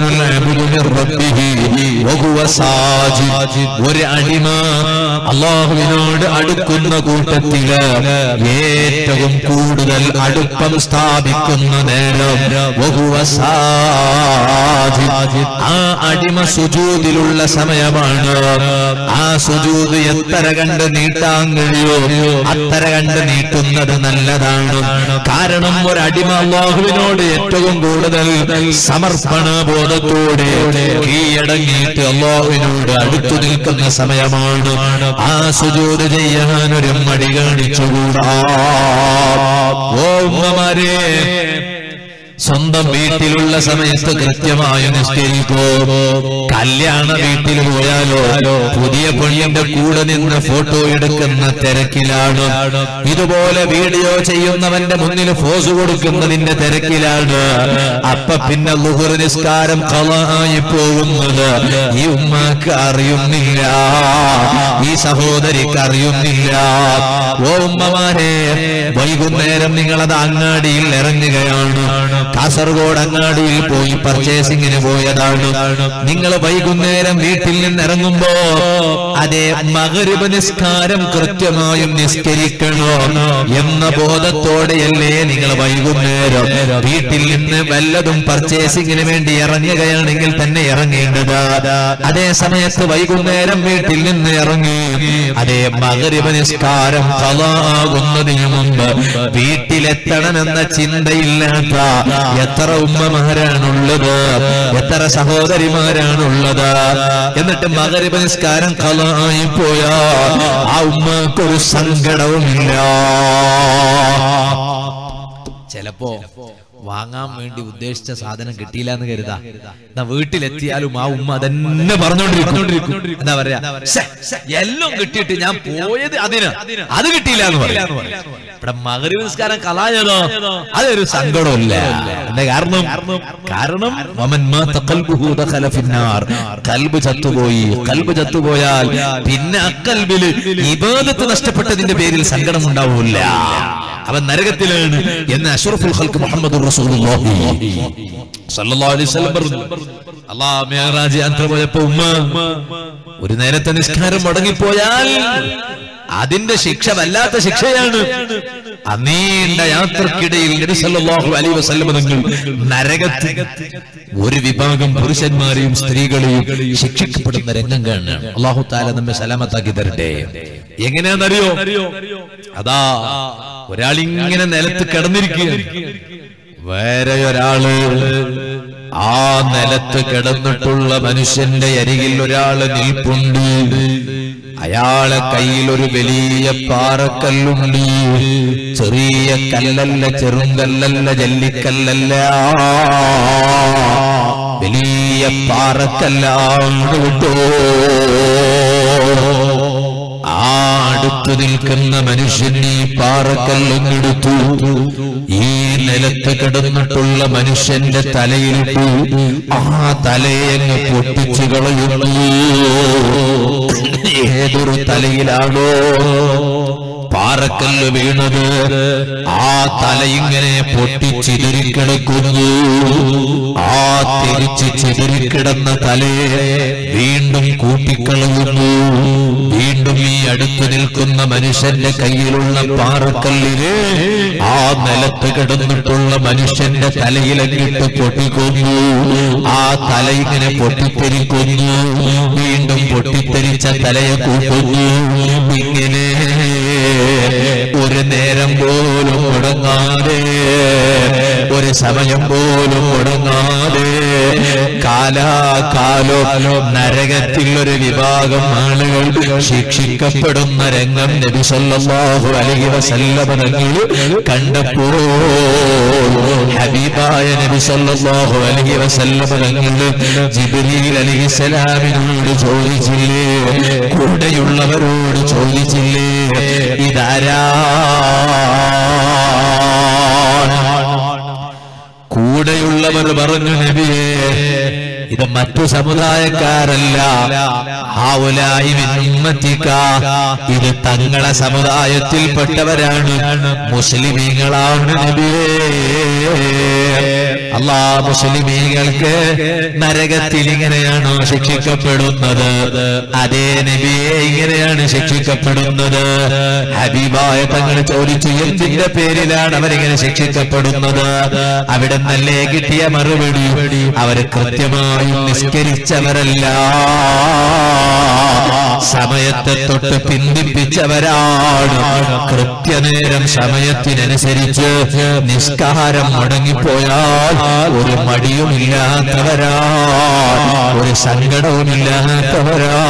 ഒരു അടിമ അള്ളാഹുവിനോട് അടുക്കുന്ന കൂട്ടത്തില് ഏറ്റവും കൂടുതൽ അടുപ്പം സ്ഥാപിക്കുന്ന നേരം വഹുവ സാജിദ്. ആ അടിമ സുജൂതിലുള്ള സമയമാണ് ആ സുജൂത് എത്ര കണ്ട് നീട്ടാൻ കഴിയോ അത്ര കണ്ട് നീട്ടുന്നത് നല്ലതാണ് കാരണം ഒരു അടിമ അള്ളാഹുവിനോട് ഏറ്റവും കൂടുതൽ സമർപ്പണ ബോധത്തോടെ കീഴടങ്ങിയിട്ട് അള്ളാഹുവിനോട് അടുത്തു നിൽക്കുന്ന സമയമാണ് ആ സുജൂത് ചെയ്യാൻ ഒരു മടി കാണിച്ചുകൂടാ ഓ ഉമ്മമാരെ സ്വന്തം വീട്ടിലുള്ള സമയത്ത് കൃത്യമായി നിസ്കരിക്കോ കല്യാണ വീട്ടിൽ പോയാലോ പുതിയ പെണ്ണിന്റെ കൂടെ നിന്ന് ഫോട്ടോ എടുക്കുന്ന തിരക്കിലാണ് ഇതുപോലെ വീഡിയോ ചെയ്യുന്നവന്റെ മുന്നിൽ ഫോസ് കൊടുക്കുന്നതിന്റെ തിരക്കിലാണ് അപ്പൊ പിന്നെ ലുഹുർ നിസ്കാരം കളായി പോകുന്നത് ഈ ഉമ്മക്ക് അറിയുന്നില്ല ഈ സഹോദരിക്ക് അറിയുന്നില്ല ഓ ഉമ്മമാരെ വൈകുന്നേരം നിങ്ങളത് അങ്ങാടിയിൽ ഇറങ്ങുകയാണ് കാസർഗോഡ് അങ്ങാടിയിൽ പോയി പർച്ചേസിങ്ങിന് പോയതാണ് നിങ്ങൾ വൈകുന്നേരം വീട്ടിൽ നിന്ന് ഇറങ്ങുമ്പോ അതേ മകരിബ് നിസ്കാരം കൃത്യമായും നിസ്കരിക്കണോ എന്ന ബോധത്തോടെയല്ലേ നിങ്ങൾ വൈകുന്നേരം വീട്ടിൽ നിന്ന് വല്ലതും പർച്ചേസിങ്ങിന് വേണ്ടി ഇറങ്ങുകയാണെങ്കിൽ തന്നെ ഇറങ്ങേണ്ടത് അതേ സമയത്ത് വൈകുന്നേരം വീട്ടിൽ നിന്ന് ഇറങ്ങി അതേ മകരിബ് നിസ്കാരം കളാകുന്നതിന് മുമ്പ് വീട്ടിലെത്തണമെന്ന ചിന്തയില്ലാത്ത എത്ര ഉമ്മമാരാണുള്ളത് എത്ര സഹോദരിമാരാണുള്ളത് എന്നിട്ട് മകരിബ് നിസ്കാരം കളായി പോയാ ആ ഉമ്മക്കൊരു സങ്കടവുമില്ല ചിലപ്പോ വാങ്ങാൻ വേണ്ടി ഉദ്ദേശിച്ച സാധനം കിട്ടിയില്ല എന്ന് കരുതാ എന്നാ വീട്ടിലെത്തിയാലും ആ ഉമ്മ അതന്നെ പറഞ്ഞോണ്ടിരിക്കും എന്താ പറയാ "ശ്ശെ, എല്ലാം കിട്ടിയിട്ട് ഞാൻ പോയത് അതിന് അത് കിട്ടിയില്ല എന്ന് പറയാം ഇവിടെ മകരി നിസ്കാരം കലായതോ അതൊരു സങ്കടമില്ല എന്താ കാരണം കാരണം വമൻ മാത ഖൽബുഹു ദഖല ഫിന്നാർ കൽബ് ചത്തുപോയി കൽബ് ചത്തുപോയാൽ പിന്നെ അക്കൽബില് ഇബാദത്ത് നഷ്ടപ്പെട്ടതിന്റെ പേരിൽ സങ്കടം ഉണ്ടാവില്ല അവൻ നരകത്തിലാണ് എന്ന് അഷ്റഫുൽ ഖൽക്ക് മുഹമ്മദ് റസൂലുള്ളാഹി സല്ലല്ലാഹു അലൈഹി വസല്ലം പറഞ്ഞു അല്ലാഹ് മിഅ്റാജ് യാത്ര പോയപ്പോ ഉമ്മ ഒരു നേരത്തെ നിസ്കാരം മുടങ്ങിപ്പോയാൽ അതിന്റെ ശിക്ഷ വല്ലാത്ത ശിക്ഷയാണ് ആ നീണ്ട യാത്രക്കിടയിൽ നബി സല്ലല്ലാഹു അലൈഹി വസല്ലം തങ്ങൾ നരകത്തിൽ ഒരു വിഭാഗം പുരുഷന്മാരെയും സ്ത്രീകളെയും ശിക്ഷിക്കപ്പെടുന്ന രംഗം കാണാൻ അള്ളാഹു താല നമ്മെ സലാമത്താക്കി തരട്ടെ എങ്ങനെയാണെന്നറിയോ അതാ ഒരാളിങ്ങനെ നിലത്ത് കിടന്നിരിക്കുകയാണ് വേറെ ഒരാള് ആ നിലത്ത് കിടന്നിട്ടുള്ള മനുഷ്യന്റെ അരികിൽ ഒരാള് നിൽപ്പുണ്ട് അയാളെ കയ്യിൽ ഒരു വലിയ പാറക്കല്ലുണ്ട് ചെറിയ കല്ലല്ല ചെറുങ്കല്ലല്ല ജല്ലിക്കല്ലല്ല വലിയ പാറക്കല്ലാണ് കേട്ടോ ആ അടുത്തു നിൽക്കുന്ന മനുഷ്യൻ ഈ പാറക്കല്ലെടുത്തു ഈ നിലത്ത് കിടന്നിട്ടുള്ള മനുഷ്യന്റെ തലയിലിട്ടു ആ തലയങ്ങ് പൊട്ടിച്ചു കളയുന്നു ഏതൊരു തലയിലാണോ പാറക്കല്ല് വീണത് ആ തല ഇങ്ങനെ പൊട്ടിച്ചിതറിക്കിടക്കുന്നു ആ തിരിച്ച് ചിതറിക്കിടന്ന തലയെ വീണ്ടും കൂട്ടിക്കളയുന്നു വീണ്ടും ഈ അടുത്ത് നിൽക്കുന്ന നിൽക്കുന്ന മനുഷ്യന്റെ കയ്യിലുള്ള പാറക്കല്ലില് ആ നിലത്ത് കിടന്നിട്ടുള്ള മനുഷ്യന്റെ തലയിലങ്ങിട്ട് പൊട്ടിക്കൊന്നു ആ തല ഇങ്ങനെ പൊട്ടിത്തെറിക്കുന്നു വീണ്ടും പൊട്ടിത്തെറിച്ച തലയെ കൂട്ടുന്നു ഇങ്ങനെ ഒരു നേരം പോലും മുടങ്ങാതെ ഒരു സമയം പോലും മുടങ്ങാതെ കാലാകാലോ നരകത്തിൽ ഒരു വിഭാഗം ആളുകൾ ശിക്ഷിക്കപ്പെടുന്ന രംഗം നബി സല്ലല്ലാഹു അലൈഹി വസല്ലമ തങ്ങൾ കണ്ടപ്പോൾ ഹബീബായ നബി സല്ലല്ലാഹു അലൈഹി വസല്ലമ തങ്ങൾ ജിബ്രീൽ അലൈഹിസ്സലാമിനോട് ചോദിച്ചില്ലേ കൂടെയുള്ളവരോട് ചോദിച്ചില്ലേ ഇതാരാ കൂടെയുള്ളവർ പറഞ്ഞു നബിയേ ഇത് മറ്റു സമുദായക്കാരല്ല ഹാവുലായി മിൻ ഉമ്മത്തിക. ഇത് തങ്ങളെ സമുദായത്തിൽപ്പെട്ടവരാണ് മുസ്ലിമീങ്ങളാണ് നബിയേ അല്ലാ മുസ്ലിമീങ്ങൾക്ക് നരകത്തിൽ ഇങ്ങനെയാണോ ശിക്ഷിക്കപ്പെടുന്നത് അതേ നബിയെ ഇങ്ങനെയാണ് ശിക്ഷിക്കപ്പെടുന്നത് ഹബീബായ തങ്ങൾ ചോദിച്ചു എന്തിന്റെ പേരിലാണ് അവരിങ്ങനെ ശിക്ഷിക്കപ്പെടുന്നത് അവിടെ നല്ലേ കിട്ടിയ മറുപടി അവർ കൃത്യമായും നിസ്കരിച്ചവരല്ല സമയത്തെ തൊട്ട് പിന്തിപ്പിച്ചവരാണ് കൃത്യനേരം സമയത്തിനനുസരിച്ച് നിസ്കാരം മുടങ്ങിപ്പോയാൽ ഒരു മടിയുമില്ലാത്തവരാ ഒരു സങ്കടവുമില്ലാത്തവരാ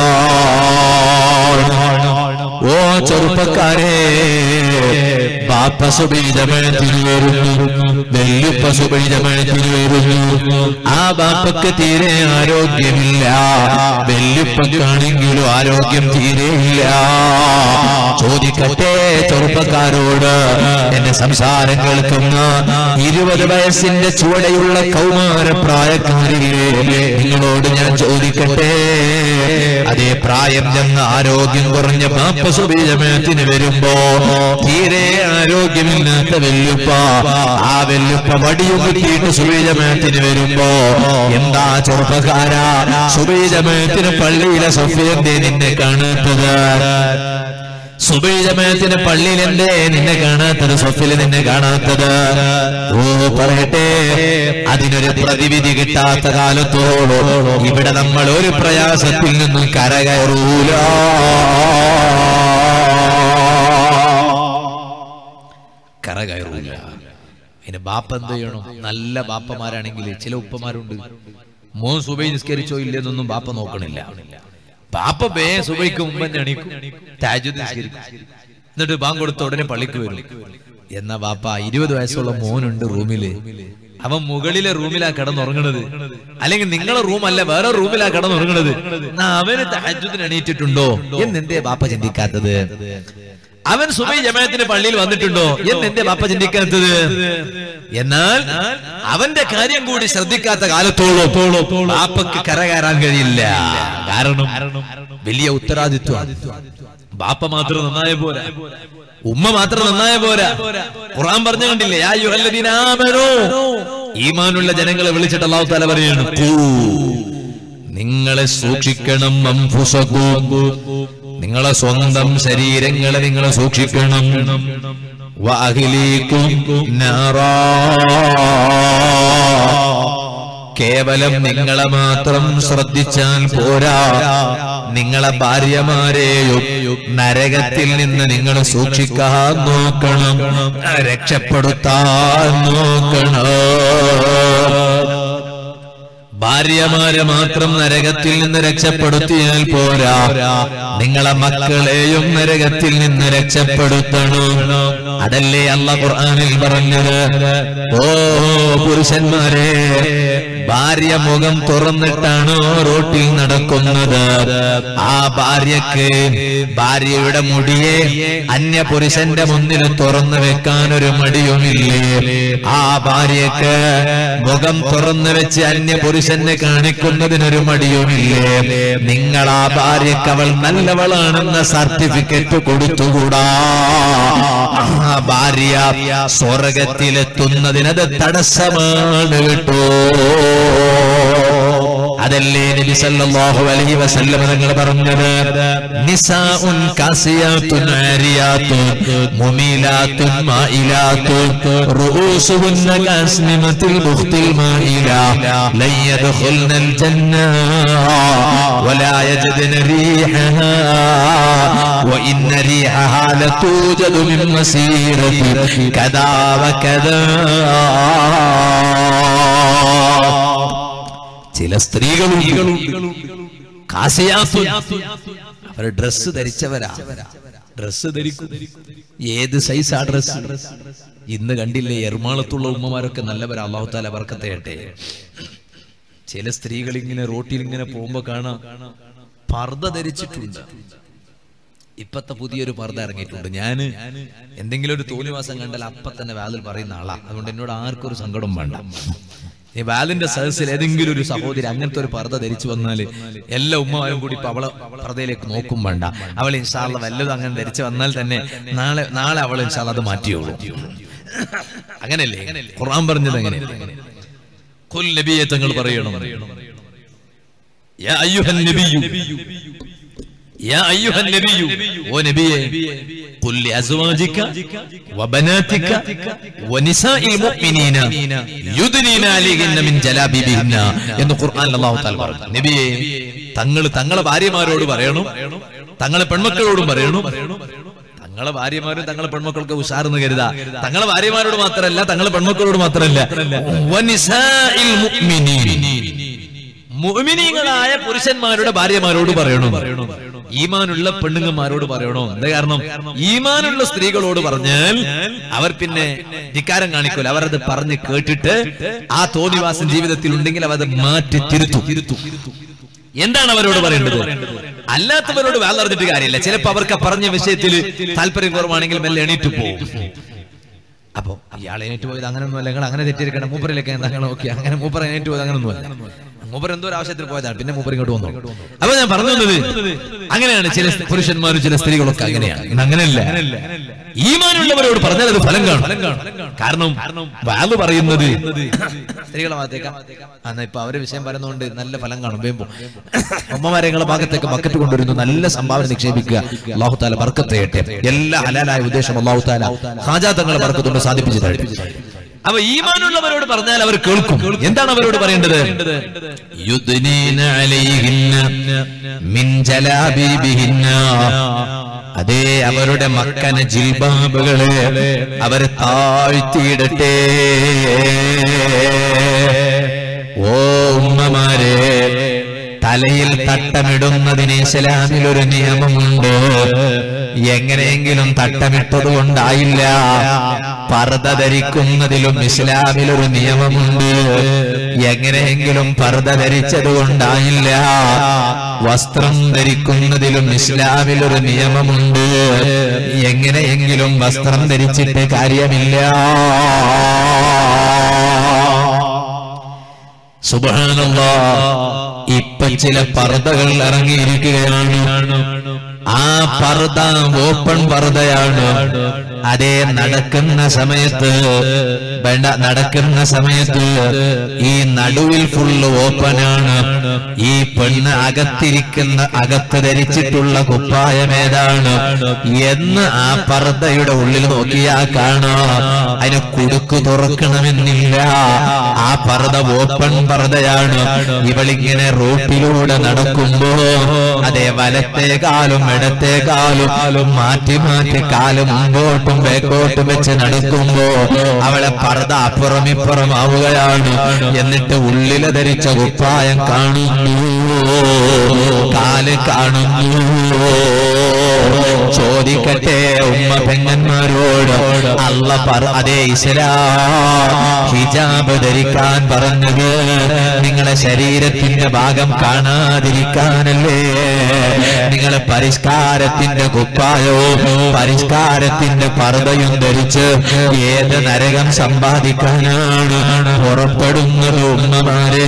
ഓ ചെറുപ്പക്കാരെ ബാപ്പ സുബീജമയത്തിന് വരുന്നു വെല്ലുപ്പ സുബീജമയത്തിന് വരുന്നു ആ ബാപ്പക്ക് തീരെ ആരോഗ്യമില്ല വെല്ലുപ്പക്കാണെങ്കിലും ആരോഗ്യം തീരെയില്ല ചോദിക്കട്ടെ ചെറുപ്പക്കാരോട് എന്റെ സംസാരം കേൾക്കുന്ന ഇരുപത് വയസ്സിന്റെ ചുവടെയുള്ള കൗമാര പ്രായക്കാരില്ലേ നിങ്ങളോട് ഞാൻ ചോദിക്കട്ടെ അതേ പ്രായം ചെന്ന ആരോഗ്യം കുറഞ്ഞ പാപ്പ സുബീജമയത്തിന് വരുമ്പോ തീരെ ആരോഗ്യമില്ലാത്ത വെല്ലുപ്പ ആ വെല്ലുപ്പ വടിയും കിട്ടിയിട്ട് സുബീജമയത്തിന് വരുമ്പോ എന്താ ചെറുപ്പക്കാരാ സുബീജമയത്തിന് പള്ളിയിലെ സഫിയന്റെ നിന്നെ കാണാത്തത് സുബൈജമയത്തിന് പള്ളിയിൽ എന്തേ നിന്നെ കാണാത്തത് സ്വഫിൽ നിന്നെ കാണാത്തത് ഓ പറയട്ടെ അതിനൊരു പ്രതിവിധി കിട്ടാത്ത കാലത്തോളം ഇവിടെ നമ്മൾ ഒരു പ്രയാസത്തിൽ നിന്നും കരകയറൂല കരകയറൂല അതിന് ബാപ്പ എന്ത് ചെയ്യണം നല്ല ബാപ്പമാരാണെങ്കിൽ ചില ഉപ്പമാരുണ്ട് മോൻ സുബൈ നിസ്കരിച്ചോ ഇല്ലെന്നൊന്നും ബാപ്പ നോക്കണില്ല ബാപ്പ ബേ സുബൈക്ക് മുമ്പ് തന്നെ എണീക്കും താജുദ് നിസ്കരിക്കും എന്നിട്ട് ബാങ്ക് കൊടുത്ത ഉടനെ പള്ളിക്ക് വരും എന്നാ ബാപ്പ ഇരുപത് വയസ്സുള്ള മോനുണ്ട് റൂമില് അവൻ മുകളിലെ റൂമിലാ കിടന്നുറങ്ങണത് അല്ലെങ്കിൽ നിങ്ങളെ റൂമല്ല വേറെ റൂമിലാ കിടന്നുറങ്ങണത് എന്നാ അവന് താജുദിന് എണീറ്റിട്ടുണ്ടോ എന്നെന്തേ ബാപ്പ ചിന്തിക്കാത്തത് അവൻ സുബൈ ജമാഅത്തിന് പള്ളിയിൽ വന്നിട്ടുണ്ടോ എന്ന് എന്റെ ബാപ്പ ചിന്തിക്കാത്തത് എന്നാൽ അവന്റെ കാര്യം കൂടി ശ്രദ്ധിക്കാത്ത കാലത്തോളം ബാപ്പക്ക് കരകയറാൻ കഴിയില്ല കാരണം വലിയ ഉത്തരവാദിത്വം ബാപ്പ മാത്രം നന്നായ പോരാ ഉമ്മ മാത്രം നന്നായ പോരാ ഖുർആൻ പറഞ്ഞു കണ്ടില്ലേ യാ അയ്യുഹല്ലദീന ആമനൂ ഈമാനുള്ള ജനങ്ങളെ വിളിച്ചിട്ട് അല്ലാഹു തആല പറയാണ് "ഖൂ, നിങ്ങളെ സൂക്ഷിക്കണം അംഫുസക്കും നിങ്ങളെ സ്വന്തം ശരീരങ്ങളെ നിങ്ങൾ സൂക്ഷിക്കണം വഅഹ്ലീക്കും നാറാ. കേവലം നിങ്ങളെ മാത്രം ശ്രദ്ധിച്ചാൽ പോരാ നിങ്ങളെ ഭാര്യമാരെയും നരകത്തിൽ നിന്ന് നിങ്ങൾ സൂക്ഷിക്കാൻ നോക്കണം രക്ഷപ്പെടുത്താൻ നോക്കണം ഭാര്യമാരെ മാത്രം നരകത്തിൽ നിന്ന് രക്ഷപ്പെടുത്തിയാൽ പോരാ നിങ്ങളെ മക്കളെയും നരകത്തിൽ നിന്ന് രക്ഷപ്പെടുത്തണം അതല്ലേ അല്ല ഖുർആനിൽ പറഞ്ഞത് ഓ പുരുഷന്മാരെ ഭാര്യ മുഖം തുറന്നിട്ടാണോ റോട്ടിൽ നടക്കുന്നത് ആ ഭാര്യക്ക് ഭാര്യയുടെ മുടിയെ അന്യ പുരുഷന്റെ മുന്നിൽ തുറന്നു വെക്കാൻ ഒരു മടിയുമില്ലേ ആ ഭാര്യക്ക് മുഖം തുറന്നു വെച്ച് അന്യ പുരുഷനെ കാണിക്കുന്നതിനൊരു മടിയുമില്ലേ നിങ്ങൾ ആ ഭാര്യക്ക് അവൾ നല്ലവളാണെന്ന സർട്ടിഫിക്കറ്റ് കൊടുത്തുകൂടാ ആ ഭാര്യ സ്വർഗത്തിലെത്തുന്നതിനത് തടസ്സമാണ് കേട്ടോ അതല്ലേ നബി സല്ലല്ലാഹു അലൈഹി വസല്ലം തങ്ങൾ പറഞ്ഞത് നിസാഉൻ കാസിയാത്തുൻ ആരിയാത്തുൻ മുമീലാത്തുൻ മായിലാത്തുൻ റൂസുഹുന്ന കാസ്നിമത്തിൽ ബുഖ്തിൽ മായില ലൻ യദ്ഖുൽനൽ ജന്ന ولا يجدن ريحها وإن ريحها لتوجد من مسيرة كذا وكذا ചില സ്ത്രീകളും കാസിയാത്തു അവർ ഡ്രസ്സ് ധരിച്ചവരാ ഡ്രസ്സ് ധരിക്കും ഏത് സൈസാ ഡ്രസ്സ് ഇന്ന് കണ്ടില്ലേ എറണാകുളത്തുള്ള ഉമ്മമാരൊക്കെ നല്ലവരാ അള്ളാഹു താല വർക്കത്തേട്ടെ ചില സ്ത്രീകൾ ഇങ്ങനെ റോട്ടിൽ ഇങ്ങനെ പോകുമ്പോ കാണാം പർദ്ദ ധരിച്ചിട്ടുണ്ട് ഇപ്പത്തെ പുതിയൊരു പർദ്ദ ഇറങ്ങിയിട്ടുണ്ട് ഞാന് എന്തെങ്കിലും ഒരു തോന്നിവാസം കണ്ടാൽ അപ്പൊ തന്നെ വാതിൽ പറയുന്ന ആളാ അതുകൊണ്ട് എന്നോട് ആർക്കും ഒരു സങ്കടം വേണ്ട ഈ വാലിന്റെ സദസ്സിൽ ഏതെങ്കിലും ഒരു സഹോദരി അങ്ങനത്തെ ഒരു പർദ്ദ ധരിച്ചു വന്നാല് എല്ലാ ഉമ്മമാരും കൂടി ഇപ്പൊ അവളെ പർദ്ദയിലേക്ക് നോക്കും വേണ്ട അവൾ ഇൻഷാള്ള വല്ലതും അങ്ങനെ ധരിച്ചു വന്നാൽ തന്നെ നാളെ നാളെ അവൾ ഇൻഷാള്ള അത് മാറ്റിയോളൂ അങ്ങനല്ലേ ഖുർആൻ പറഞ്ഞത് അങ്ങനെ ഖുൽ നബിയെ തങ്ങൾ പറയണം യാ അയ്യുഹൻ നബിയു യാ അയ്യുഹൻ നബിയു ഓ നബിയെ ഖുൽ ലിഅസ്വാജിക വബനാതിക വനിസാഇൽ മുഅ്മിനീന യുദ്നീന അലൈഹിന്ന മിൻ ജലാബിബിഹിന്ന എന്ന് ഖുർആനിൽ അല്ലാഹു തആല പറഞ്ഞു നബിയെ തങ്ങൾ തങ്ങളെ ഭാര്യമാരോട് പറയണം തങ്ങളെ പെൺമക്കളോടും പറയണം തങ്ങളെ ഭാര്യമാരും തങ്ങളെ പെൺമക്കൾക്ക് ഉഷാറെന്ന് കരുതാ തങ്ങളെ ഭാര്യമാരോട് മാത്രമല്ല തങ്ങളെ പെൺമക്കളോട് മാത്രമല്ല വനിസാഇൽ മുഅ്മിനീൻ മുഅ്മിനീങ്ങളായ പുരുഷന്മാരുടെ ഭാര്യമാരോട് പറയണം ഈമാനുള്ള പെണ്ണുങ്ങന്മാരോട് പറയണോ എന്താ കാരണം ഈമാനുള്ള സ്ത്രീകളോട് പറഞ്ഞാൽ അവർ പിന്നെ ധിക്കാരം കാണിക്കൂല അവർ അത് പറഞ്ഞ് കേട്ടിട്ട് ആ തോന്നിവാസം ജീവിതത്തിൽ ഉണ്ടെങ്കിൽ അവർ അത് മാറ്റി തിരുത്തും എന്താണ് അവരോട് പറയേണ്ടത് അല്ലാത്തവരോട് വേലറിഞ്ഞിട്ട് കാര്യമില്ല ചിലപ്പോ അവർക്ക് ആ പറഞ്ഞ വിഷയത്തിൽ താല്പര്യം കുറവാണെങ്കിൽ മെല്ലെ എണീറ്റ് പോകും അപ്പോ ഇയാൾ എണീറ്റ് പോയത് അങ്ങനെയൊന്നുമല്ല നിങ്ങൾ അങ്ങനെ തെറ്റിയിരിക്കണം മൂപ്പറിലേക്ക് നിങ്ങൾ നോക്കി അങ്ങനെ മൂപ്പർ എണീറ്റ് പോയത് അങ്ങനെയൊന്നുമല്ല മൂപ്പർ എന്തോ ഒരു ആവശ്യത്തിൽ പോയതാണ് പിന്നെ മൂപ്പർ ഇങ്ങോട്ട് വന്നു അപ്പൊ ഞാൻ പറഞ്ഞു വന്നത് അങ്ങനെയാണ് ചില പുരുഷന്മാരും ചില സ്ത്രീകളൊക്കെ അങ്ങനെയാണ് ഇന്ന് അങ്ങനെയല്ല ഈമാനുള്ളവരോട് പറഞ്ഞാൽ അത് ഫലം കാണും കാരണം വാല് പറയുന്നത് സ്ത്രീകളെ ഭാഗത്തേക്ക് എന്നാ ഇപ്പൊ അവരെ വിഷയം പറയുന്നതുകൊണ്ട് നല്ല ഫലം കാണും വേമ്പോ അമ്മമാരെ നിങ്ങളുടെ ഭാഗത്തേക്ക് ബക്കറ്റ് കൊണ്ടുവരുന്നു നല്ല സംഭാവന നിക്ഷേപിക്കുക അള്ളാഹു താല ബർക്കത്തേട്ടെ എല്ലാ ഹലാലായ ഉദ്ദേശം അള്ളാഹു താല ഹാജാ തങ്ങളെ ബർക്കത്തുകൊണ്ട് സാധിപ്പിച്ചു തരും അപ്പൊ ഈമാനുള്ളവരോട് പറഞ്ഞാൽ അവർ കേൾക്കും എന്താണ് അവരോട് പറയേണ്ടത് യുദ്നീന അലൈഹിന്ന മിൻ ജലാബിബിഹിന്ന അതേ അവരുടെ മക്കന ജിൽബാബുകളെ അവർ താഴ്ത്തിയിടട്ടെ ഓ ഉമ്മമാരെ തലയിൽ തട്ടമിടുന്നതിന് ഇസ്ലാമിൽ ഒരു നിയമമുണ്ട് എങ്ങനെയെങ്കിലും തട്ടമിട്ടത് കൊണ്ടായില്ല പർദ്ദ ധരിക്കുന്നതിലും ഇസ്ലാമിൽ ഒരു നിയമമുണ്ട് എങ്ങനെയെങ്കിലും പർദ്ദ ധരിച്ചത് കൊണ്ടായില്ല വസ്ത്രം ധരിക്കുന്നതിലും ഇസ്ലാമിൽ ഒരു നിയമമുണ്ട് എങ്ങനെയെങ്കിലും വസ്ത്രം ധരിച്ചിട്ട് കാര്യമില്ല സുബാനല്ലാ ഇപ്പൊ ചില പർദ്ദകൾ ഇറങ്ങിയിരിക്കുകയാണ് ആ പർദ്ദ ഓപ്പൺ പർദ്ദയാണ് അതേ നടക്കുന്ന സമയത്ത് വേണ്ട നടക്കുന്ന സമയത്ത് ഈ നടുവിൽ ഫുള്ള് ഓപ്പനാണ് ഈ പെണ്ണ് അകത്തിരിക്കുന്ന അകത്ത് ധരിച്ചിട്ടുള്ള കുപ്പായം ഏതാണ് എന്ന് ആ പർദ്ദയുടെ ഉള്ളിൽ നോക്കിയാ കാണാം അതിന് കുടുക്ക് തുറക്കണമെന്നില്ല ആ പർദ്ദ ഓപ്പൺ പർദ്ദയാണ് ഇവളിങ്ങനെ റോട്ടിലൂടെ നടക്കുമ്പോ അതേ വലത്തെ കാലും ഇടത്തെ കാലും മാറ്റി മാറ്റി കാലും മുമ്പോട്ടും ബേക്കോട്ടും വെച്ച് നടക്കുമ്പോ അവളെ പർദ്ദ അപ്പുറം ഇപ്പുറം ആവുകയാണ് എന്നിട്ട് ഉള്ളില് ധരിച്ച കുപ്പായം കാണുന്നു കാല് കാണുന്നു ചോദിക്കട്ടെ ഉമ്മ പെങ്ങന്മാരോട് അല്ല പറ അതേ ഇസ്ലാം ഹിജാബ് ധരിക്കാൻ പറഞ്ഞത് നിങ്ങളെ ശരീരത്തിന്റെ ഭാഗം കാണാതിരിക്കാനല്ലേ നിങ്ങളെ പരിഷ്കാരത്തിന്റെ കുപ്പായവും പരിഷ്കാരത്തിന്റെ പർദ്ദയും ധരിച്ച് ഏത് നരകം സമ്പാദിക്കാനാണ് പുറപ്പെടുന്നത് ഉമ്മമാരെ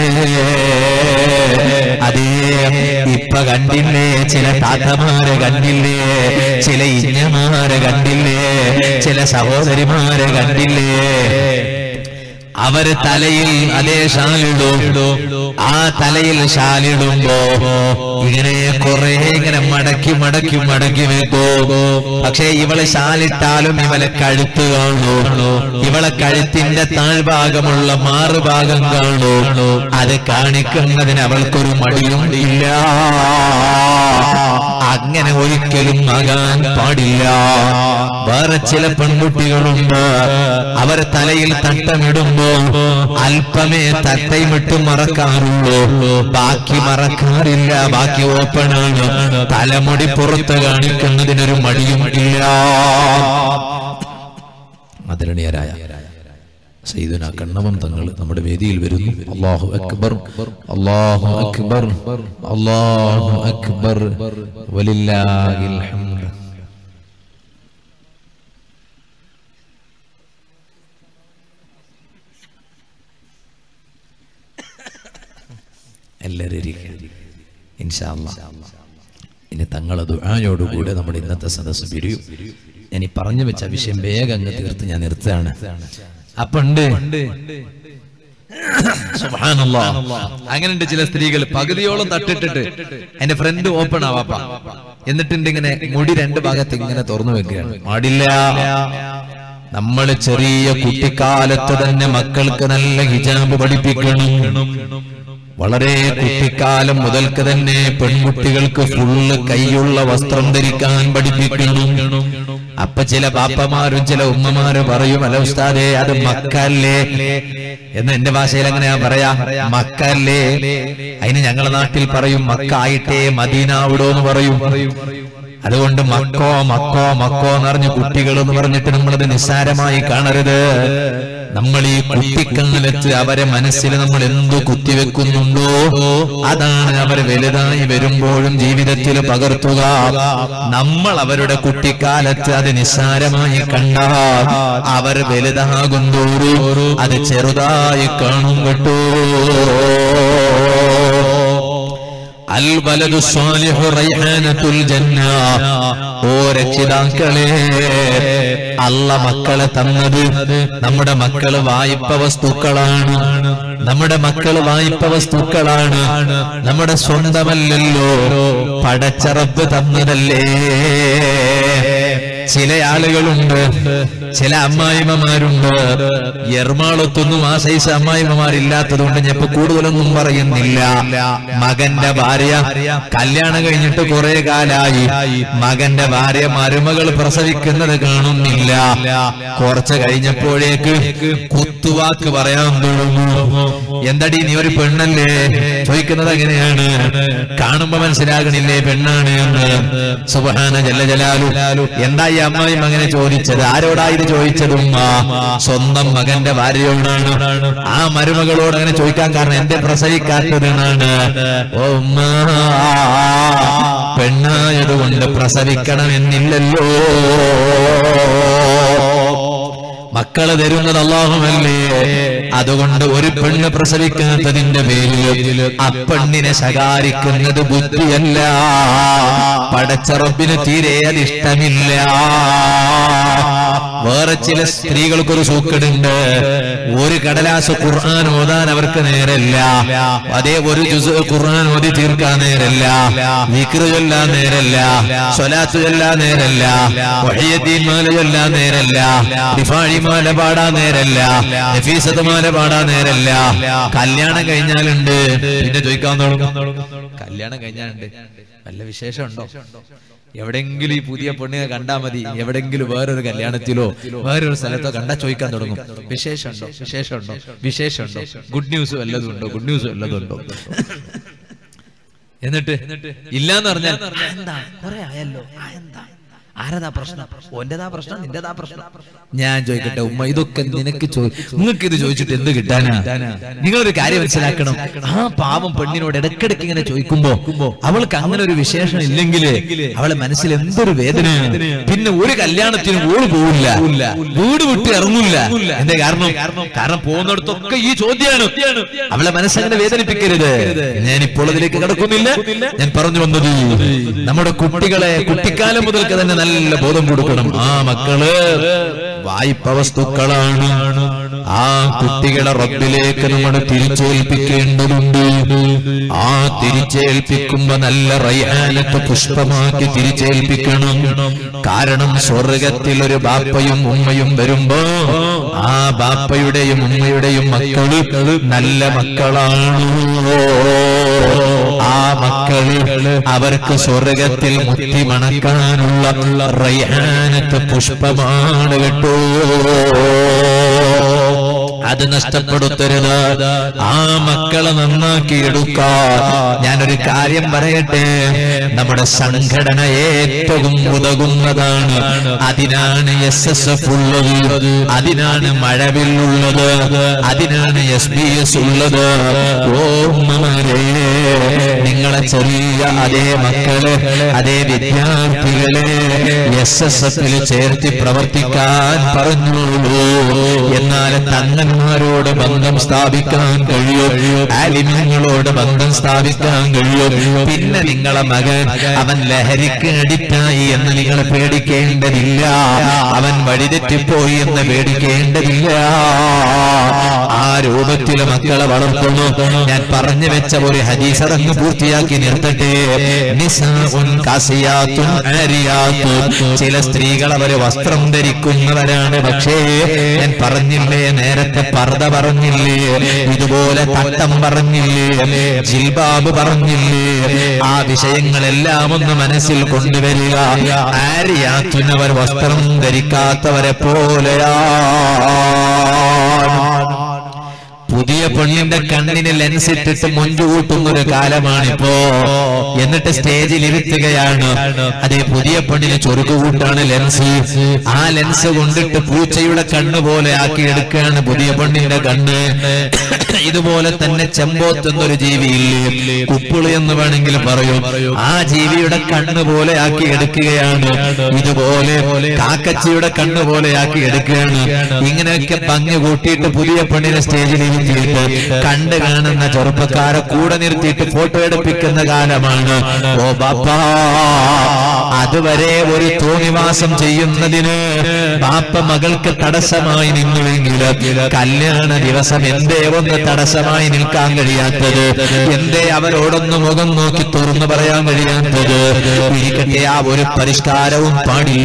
അതേ ഇപ്പൊ കണ്ടില്ലേ ചില താത്തമാരെ കണ്ടില്ലേ ചില ഇഞ്ഞമാരെ കണ്ടില്ലേ ചില സഹോദരിമാരെ കണ്ടില്ലേ അവര് തലയിൽ അതേ ഷാലിടും ആ തലയിൽ ഷാലിടുമ്പോ ഇങ്ങനെ കുറെ ഇങ്ങനെ മടക്കി മടക്കി മടക്കി വെക്കോ പക്ഷേ ഇവള് ഷാലിട്ടാലും ഇവളെ കഴുത്ത് കാണൂ ഇവളെ കഴുത്തിന്റെ താഴ്ഭാഗമുള്ള മാറുഭാഗം കാണൂ അത് കാണിക്കുന്നതിന് അവൾക്കൊരു മടിയും ഇല്ല അങ്ങനെ ഒരിക്കലും ആകാൻ പാടില്ല വേറെ ചില പെൺകുട്ടികളുണ്ട് അവരെ തലയിൽ തട്ടമിടുമ്പോ അല്പമേ തട്ടയുമിട്ട് മറക്കാറുള്ളൂ ബാക്കി മറക്കാറില്ല ബാക്കി ഓപ്പണാണ് തലമുടി പുറത്ത് കാണിക്കുന്നതിനൊരു മടിയും ഇല്ല ആദരണീയരായ സയ്യിദുന കണ്ണവം തങ്ങൾ നമ്മുടെ വേദിയിൽ വരുന്നു അല്ലാഹു അക്ബർ അല്ലാഹു അക്ബർ അല്ലാഹു അക്ബർ വലില്ലാഹിൽ ഹംദ് എല്ലാവരും ഇരിക്കുക. ഇൻഷാ അല്ലാ. ഇനി തങ്ങളെ ദുആയോടുകൂടെ നമ്മുടെ ഇന്നത്തെ സദസ്സ് പിരിയും ഞാൻ ഈ പറഞ്ഞു വെച്ച വിഷയം വേഗം അങ്ങ് തീർത്ത് ഞാൻ നിർത്തുകയാണ് അപ്പണ്ട് സുബ്ഹാനല്ലാ. അങ്ങനെയുണ്ട് ചില സ്ത്രീകൾ പകുതിയോളം തട്ടിട്ടിട്ട് എന്റെ ഫ്രണ്ട് ഓപ്പൺ ആവാപ്പ എന്നിട്ടുണ്ട് ഇങ്ങനെ മുടി രണ്ട് ഭാഗത്ത് ഇങ്ങനെ തുറന്നു വെക്കുകയാണ് പാടില്ല നമ്മൾ ചെറിയ കുട്ടിക്കാലത്ത് തന്നെ മക്കൾക്ക് നല്ല ഹിജാബ് പഠിപ്പിക്കണം വളരെ കുട്ടിക്കാലം മുതൽക്ക് തന്നെ പെൺകുട്ടികൾക്ക് ഫുള്ള് കൈയുള്ള വസ്ത്രം ധരിക്കാൻ പഠിപ്പിക്കണം അപ്പൊ ചില ബാപ്പമാരും ചില ഉമ്മമാരും പറയും അല്ല ഉസ്താദേ അത് മക്കല്ലേ എന്ന് എന്റെ ഭാഷയിൽ എങ്ങനെയാ പറയാ മക്കല്ലേ അതിന് ഞങ്ങളെ നാട്ടിൽ പറയും മക്കായിട്ടേ മദീന അവിടോന്ന് പറയും അതുകൊണ്ട് മക്കോ മക്കോ മക്കോ എന്ന് പറഞ്ഞ് കുട്ടികൾ എന്ന് പറഞ്ഞിട്ട് നമ്മളത് നിസ്സാരമായി കാണരുത് നമ്മൾ ഈ കുട്ടിക്കാലത്ത് അവരെ മനസ്സിൽ നമ്മൾ എന്തു കുത്തിവെക്കുന്നുണ്ടോ അതാണ് അവർ വലുതായി വരുമ്പോഴും ജീവിതത്തിൽ പകർത്തുക നമ്മൾ അവരുടെ കുട്ടിക്കാലത്ത് അത് നിസ്സാരമായി കണ്ടാൽ അവർ വലുതാകുന്തോറും അത് ചെറുതായി കാണും കേട്ടോ അൽബലദു സ്വാലിഹു റൈഹാനത്തുൽ ജന്ന ഓ രക്ഷിതാക്കളെ അല്ല മക്കളെ തന്നത് നമ്മുടെ മക്കള് വായ്പ വസ്തുക്കളാണ് നമ്മുടെ മക്കള് വായ്പ വസ്തുക്കളാണ് നമ്മുടെ സ്വന്തമല്ലല്ലോ പടച്ചറപ്പ് തന്നതല്ലേ ചില ആളുകളുണ്ട് ചില അമ്മായിമ്മമാരുണ്ട് എറണാകുളത്തൊന്നും ആ സൈസ് അമ്മായിമ്മമാരില്ലാത്തത് കൊണ്ട് ഞാൻ ഇപ്പൊ കൂടുതലൊന്നും പറയുന്നില്ല മകന്റെ ഭാര്യ കല്യാണം കഴിഞ്ഞിട്ട് കുറെ കാലായി മകന്റെ ഭാര്യ മരുമകൾ പ്രസവിക്കുന്നത് കാണുന്നില്ല കുറച്ച് കഴിഞ്ഞപ്പോഴേക്ക് കുത്തുവാക്ക് പറയാൻ തുടങ്ങും എന്തടി നീ ഒരു പെണ്ണല്ലേ ചോദിക്കുന്നത് എങ്ങനെയാണ് കാണുമ്പോ മനസ്സിലാകണില്ലേ പെണ്ണാണ് എന്ന് സുബഹാന ജല്ല ജലാലു എന്താ ഈ അമ്മായും അങ്ങനെ ചോദിച്ചത് ആരോടാ ഇത് ചോദിച്ചത് ഉമ്മ സ്വന്തം മകന്റെ ഭാര്യയോടാണ് ആ മരുമകളോട് അങ്ങനെ ചോദിക്കാൻ കാരണം എന്റെ പ്രസവിക്കാത്തതെന്നാണ് ഓ ഉമ്മ പെണ്ണായതുകൊണ്ട് പ്രസവിക്കണമെന്നില്ലല്ലോ മക്കള് തരുന്നത് അള്ളാഹുമല്ലേ അതുകൊണ്ട് ഒരു പെണ്ണ് പ്രസവിക്കാത്തതിന്റെ പേരിൽ ആ പെണ്ണിനെ ശകാരിക്കുന്നത് ബുദ്ധിയല്ല പടച്ചറപ്പിന് തീരെ അത് ഇഷ്ടമില്ല വേറെ ചില സ്ത്രീകൾക്കൊരു സൂക്കടുണ്ട് ഒരു കടലാസ് ഖുർആൻ ഓതാൻ അവർക്ക് നേരല്ല അതേ ഒരു ജുസ് ഖുർആൻ ഓതി തീർക്കാൻ നേരല്ല വിക്ര ചൊല്ലാൻ നേരല്ല സ്വലാത്ത് ചൊല്ലാൻ നേരല്ല വഹിയദ്ദീൻ മാല ചൊല്ലാൻ നേരല്ല ദിഫാഴി മാല പാടാൻ നേരല്ല നഫീസത്ത് മാല പാടാൻ നേരല്ല കല്യാണം കഴിഞ്ഞാലുണ്ട് പിന്നെ ചോദിക്കാൻ തുടങ്ങും കല്യാണം കഴിഞ്ഞാലുണ്ട് വല്ല വിശേഷമുണ്ടോ എവിടെങ്കിലും ഈ പുതിയ പെണ്ണിനെ കണ്ടാ മതി എവിടെങ്കിലും വേറൊരു കല്യാണത്തിലോ വേറൊരു സ്ഥലത്തോ കണ്ടാ ചോദിക്കാൻ തുടങ്ങും വിശേഷമുണ്ടോ വിശേഷമുണ്ടോ വിശേഷമുണ്ടോ ഗുഡ് ന്യൂസ് വല്ലതും ഉണ്ടോ ഗുഡ് ന്യൂസ് വല്ലതും ഉണ്ടോ എന്നിട്ട് ഇല്ലാന്ന് പറഞ്ഞാൽ "ആ, എന്താ കുറെ ആയല്ലോ ആ, എന്താ ആരതാ പ്രശ്നം ഓന്റെതാ പ്രശ്നം നിന്റെതാ പ്രശ്നം ഞാൻ ചോദിക്കട്ടെ ഉമ്മ ഇതൊക്കെ നിനക്ക് നിങ്ങൾക്ക് ഇത് ചോദിച്ചിട്ട് എന്ത് കിട്ടാനാ നിങ്ങളൊരു കാര്യം മനസ്സിലാക്കണം ആ പാവം പെണ്ണിനോട് ഇടയ്ക്കിടയ്ക്ക് ഇങ്ങനെ ചോദിക്കുമ്പോ അവൾക്ക് അങ്ങനെ ഒരു വിശേഷം ഇല്ലെങ്കിൽ അവളെ മനസ്സിൽ എന്തൊരു വേദനയാണ് പിന്നെ ഒരു കല്യാണത്തിന് ഓള് പോവില്ല വീട് വിട്ട് ഇറങ്ങില്ല എന്റെ കാരണം കാരണം പോകുന്നിടത്തൊക്കെ ഈ ചോദ്യമാണ് അവളെ മനസ്സങ്ങനെ വേദനിപ്പിക്കരുത് ഞാൻ ഇപ്പോൾ അതിലേക്ക് കടക്കുന്നില്ല ഞാൻ പറഞ്ഞു വന്നത് നമ്മുടെ കുട്ടികളെ കുട്ടിക്കാലം മുതൽക്ക് തന്നെ നല്ല ബോധം കൊടുക്കണം ആ മക്കള് വായ്പ വസ്തുക്കളാണ് ആ കുട്ടികളെ റബ്ബിലേക്ക് നമ്മൾ തിരിച്ചേൽപ്പിക്കേണ്ടതുണ്ട് ആ തിരിച്ചേൽപ്പിക്കുമ്പോ നല്ല റയ്യാനത്ത് പുഷ്പമാക്കി തിരിച്ചേൽപ്പിക്കണം കാരണം സ്വർഗത്തിൽ ഒരു ബാപ്പയും ഉമ്മയും വരുമ്പോ ആ ബാപ്പയുടെയും ഉമ്മയുടെയും മക്കള് നല്ല മക്കളാണ് ആ മക്കള് അവർക്ക് സ്വർഗത്തിൽ മുത്തി മണക്കാനുള്ള റയ്യാനത്ത് പുഷ്പമാണ് കേട്ടോ അത് നഷ്ടപ്പെടുത്തരുത് ആ മക്കളെ നന്നാക്കി എടുക്കാൻ ഞാനൊരു കാര്യം പറയട്ടെ നമ്മുടെ സംഘടന ഏറ്റവും ഉതകുന്നതാണ് അതിനാണ് എസ് എസ് എഫ് ഉള്ളത് അതിനാണ് മഴവില്ലുള്ളത് അതിനാണ് എസ് ബി എസ് ഉള്ളത് ഓ ഉമ്മമാരെ നിങ്ങളെ ചെറിയ അതേ മക്കള് അതേ വിദ്യാർത്ഥികളെ എസ് എസ് എഫിൽ ചേർത്തി പ്രവർത്തിക്കാൻ പറഞ്ഞോളൂ എന്നാൽ തങ്ങന്മാരോട് ബന്ധം സ്ഥാപിക്കാൻ കഴിയും ആലിമ്യങ്ങളോട് ബന്ധം സ്ഥാപിക്കാൻ കഴിയും പിന്നെ നിങ്ങളെ മകൻ അവൻ ലഹരിക്ക് അഡിക്റ്റായി എന്ന് നിങ്ങൾ പേടിക്കേണ്ടതില്ല അവൻ വഴിതെറ്റിപ്പോയി എന്ന് പേടിക്കേണ്ടതില്ല ആ രൂപത്തിൽ മക്കളെ വളർത്തുന്നു ഞാൻ പറഞ്ഞു വെച്ച ഒരു ഹദീസറങ്ങ് പൂർത്തിയാക്കി നിർത്തട്ടെ നിസാഉൻ കാസിയാത്തുൻ ആരിയാത്തുൻ ചില സ്ത്രീകൾ അവര് വസ്ത്രം ധരിക്കുന്നവരാണ് പക്ഷേ ഞാൻ പറഞ്ഞില്ലേ നേരത്തെ പർദ്ദ പറഞ്ഞില്ലേ ഇതുപോലെ തട്ടം പറഞ്ഞില്ലേ ജിൽബാബ് പറഞ്ഞില്ലേ ആ വിഷയങ്ങളെല്ലാം ഒന്ന് മനസ്സിൽ കൊണ്ടുവരിക ആരിയാത്തുന്നവർ വസ്ത്രം ധരിക്കാത്തവരെ പോലെയാണ് പുതിയ പെണ്ണിന്റെ കണ്ണിന് ലെൻസ് ഇട്ടിട്ട് മൊഞ്ചു കൂട്ടുന്ന ഒരു കാലമാണിപ്പോ എന്നിട്ട് സ്റ്റേജിൽ ഇരുത്തുകയാണ് അതേ പുതിയ പെണ്ണിന് ചൊരുക്ക് കൂട്ടാണ് ലെൻസ് ആ ലെൻസ് കൊണ്ടിട്ട് പൂച്ചയുടെ കണ്ണ് പോലെ ആക്കി എടുക്കുകയാണ് പുതിയ പെണ്ണിന്റെ കണ്ണ് ഇതുപോലെ തന്നെ ചെമ്പോത്ത് എന്നൊരു ജീവിയില്ലേ കുപ്പിളി എന്ന് വേണമെങ്കിൽ പറയും ആ ജീവിയുടെ കണ്ണ് പോലെ ആക്കി എടുക്കുകയാണ് ഇതുപോലെ കാക്കച്ചിയുടെ കണ്ണ് പോലെ ആക്കി എടുക്കുകയാണ് ഇങ്ങനെയൊക്കെ ഭംഗി കൂട്ടിയിട്ട് പുതിയ പെണ്ണിനെ സ്റ്റേജിൽ ഇരുത്തിയിട്ട് കണ്ടു കാണുന്ന ചെറുപ്പക്കാരെ കൂടെ നിർത്തിയിട്ട് ഫോട്ടോ എടുപ്പിക്കുന്ന കാലമാണ് ഓ ബാപ്പാ അതുവരെ ഒരു തോന്നിവാസം ചെയ്യുന്നതിന് ബാപ്പ മകൾക്ക് തടസ്സമായി നിന്നുവെങ്കിൽ കല്യാണ ദിവസം എന്തേ ഒന്ന് തടസ്സമായി നിൽക്കാൻ കഴിയാത്തത് എന്തേ അവരോടൊന്ന് മുഖം നോക്കി തുറന്നു പറയാൻ കഴിയാത്തത് ഇരിക്കട്ടെ ആ ഒരു പരിഷ്കാരവും പാടില്ല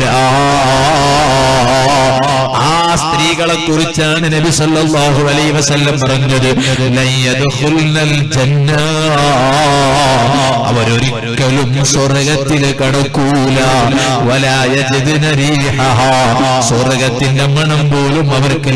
ആ സ്ത്രീകളെ കുറിച്ചാണ് നബി സല്ലല്ലാഹു അലൈഹി വസല്ലം പറഞ്ഞത് ലൻ യദ്ഖുൽനൽ ജന്ന അവരൊരിക്കലും സ്വർഗത്തിൽ കടക്കൂല വലാ യജിദ്ന റീഹഹ സ്വർഗത്തിന്റെ മണം പോലും അവർക്ക്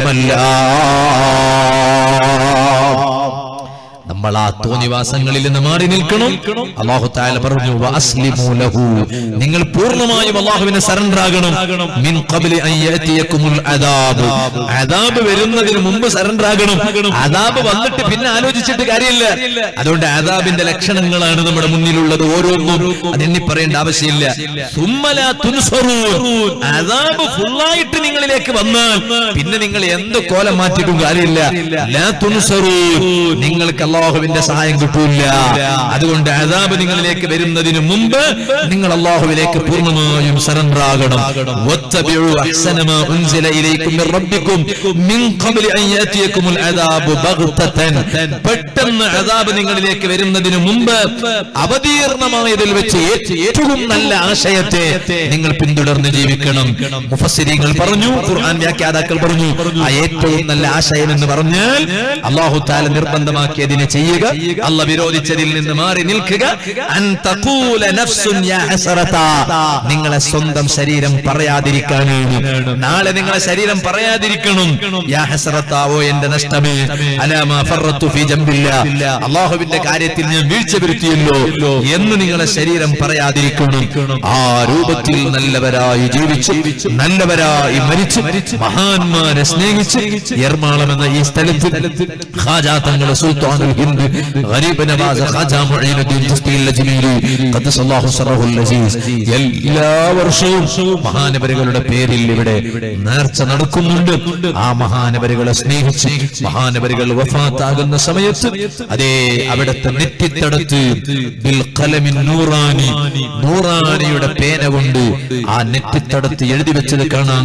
ലഭ്യമല്ല നമ്മൾ ആ തോന്നിവാസങ്ങളിൽ നിന്ന് മാറി നിൽക്കണം അള്ളാഹു താല പറഞ്ഞു "വഅസ്ലിമൂ ലഹു." നിങ്ങൾ പൂർണ്ണമായും അള്ളാഹുവിനെ സറണ്ടർ ആകണം മിൻ ഖബ്ലി അൻ യഅതിയകുമുൽ അദാബ് അദാബ് വരുന്നതിന് മുമ്പ് സറണ്ടർ ആകണം അദാബ് വന്നിട്ട് പിന്നെ ആലോചിച്ചിട്ട് കാര്യമില്ല അതുകൊണ്ട് അദാബിന്റെ ലക്ഷണങ്ങളാണ് നമ്മുടെ മുന്നിലുള്ളത് ഓരോന്നും അതെണ്ണി പറയേണ്ട ആവശ്യമില്ല സുമ്മല തുൻസറൂൻ അദാബ് ഫുള്ളായിട്ട് നിങ്ങളിലേക്ക് വന്നാൽ പിന്നെ നിങ്ങൾ എന്ത് കോലം മാറ്റിയിട്ടും കാര്യമില്ല ലാ തുൻസറൂൻ നിങ്ങൾക്ക് അള്ളാഹുവിന്റെ സഹായം കിട്ടൂല അതുകൊണ്ട് അദാബ് നിങ്ങളിലേക്ക് വരുന്നതിന് മുമ്പ് നിങ്ങൾ അള്ളാഹുവിലേക്ക് പൂർണ്ണമായും സറണ്ടർ ആകണം വത്തബിഉ അഹ്സന മാ ഉൻസില ഇലൈക്കും മിർ റബ്ബിക്കും മിൻ ഖബ്ലി അൻ യാതിയകുമുൽ അദാബു ബഗ്തതൻ പെട്ടെന്ന് അദാബ് നിങ്ങളിലേക്ക് വരുന്നതിന് മുമ്പ് അവതീർണമായതിൽ വെച്ച് ഏറ്റവും നല്ല ആശയത്തെ നിങ്ങൾ പിന്തുടർന്ന് ജീവിക്കണം മുഫസ്സിരീങ്ങൾ പറഞ്ഞു ഖുർആൻ വ്യാഖ്യാതാക്കൾ പറഞ്ഞു ആ ഏറ്റവും നല്ല ആശയം എന്ന് പറഞ്ഞാൽ അള്ളാഹു താല നിർബന്ധമാക്കിയതിനെ ചെയ്യുക അല്ല വിരോധിച്ചതിൽ നിന്ന് മാറി നിൽക്കുക അൻ തഖൂല നഫ്സുൻ യാ ഹസറത. നിങ്ങളെ സ്വന്തം ശരീരം പറയാതിരിക്കാനാണ് നാളെ നിങ്ങളെ ശരീരം പറയാതിരിക്കണം യാ ഹസറത, ഓ എന്റെ നഷ്ടമേ അലാമാ ഫറത്തു ഫീ ജംബില്ല അള്ളാഹുവിന്റെ കാര്യത്തിൽ ഞാൻ വീഴ്ച വരുത്തിയല്ലോ എന്ന് നിങ്ങളെ ശരീരം പറയാതിരിക്കണം ആ രൂപത്തിൽ നല്ലവരായി ജീവിച്ച് നല്ലവരായി മരിച്ച് മഹാന്മാരെ സ്നേഹിച്ച് എർമാളം എന്ന ഈ സ്ഥലത്ത് ഖാജാ തങ്ങളെ സുൽത്താനുൽ ഹിന്ദ് ഗരീബ് നവാസ് ഖാജാ മുഈനുദ്ദീൻ ചിസ്തിയിൽ അജ്മീരി ഖദ്ദസല്ലാഹു സറഹുൽ അസീസ് എല്ലാ വർഷവും മഹാനവരുകളുടെ പേരിൽ ഇവിടെ നേർച്ച നടക്കുന്നുണ്ട് ആ മഹാനവരുകളെ സ്നേഹിച്ച് മഹാനവരുകൾ വഫാത്താകുന്ന സമയത്ത് അതേ അവിടുത്തെ നെറ്റിത്തടത്ത് ബിൽ ഖലമിൻ നൂറാനി നൂറാനിയുടെ പേന കൊണ്ട് ആ നെറ്റിത്തടത്ത് എഴുതി വെച്ചത് കാണാൻ കഴിഞ്ഞിരുന്നു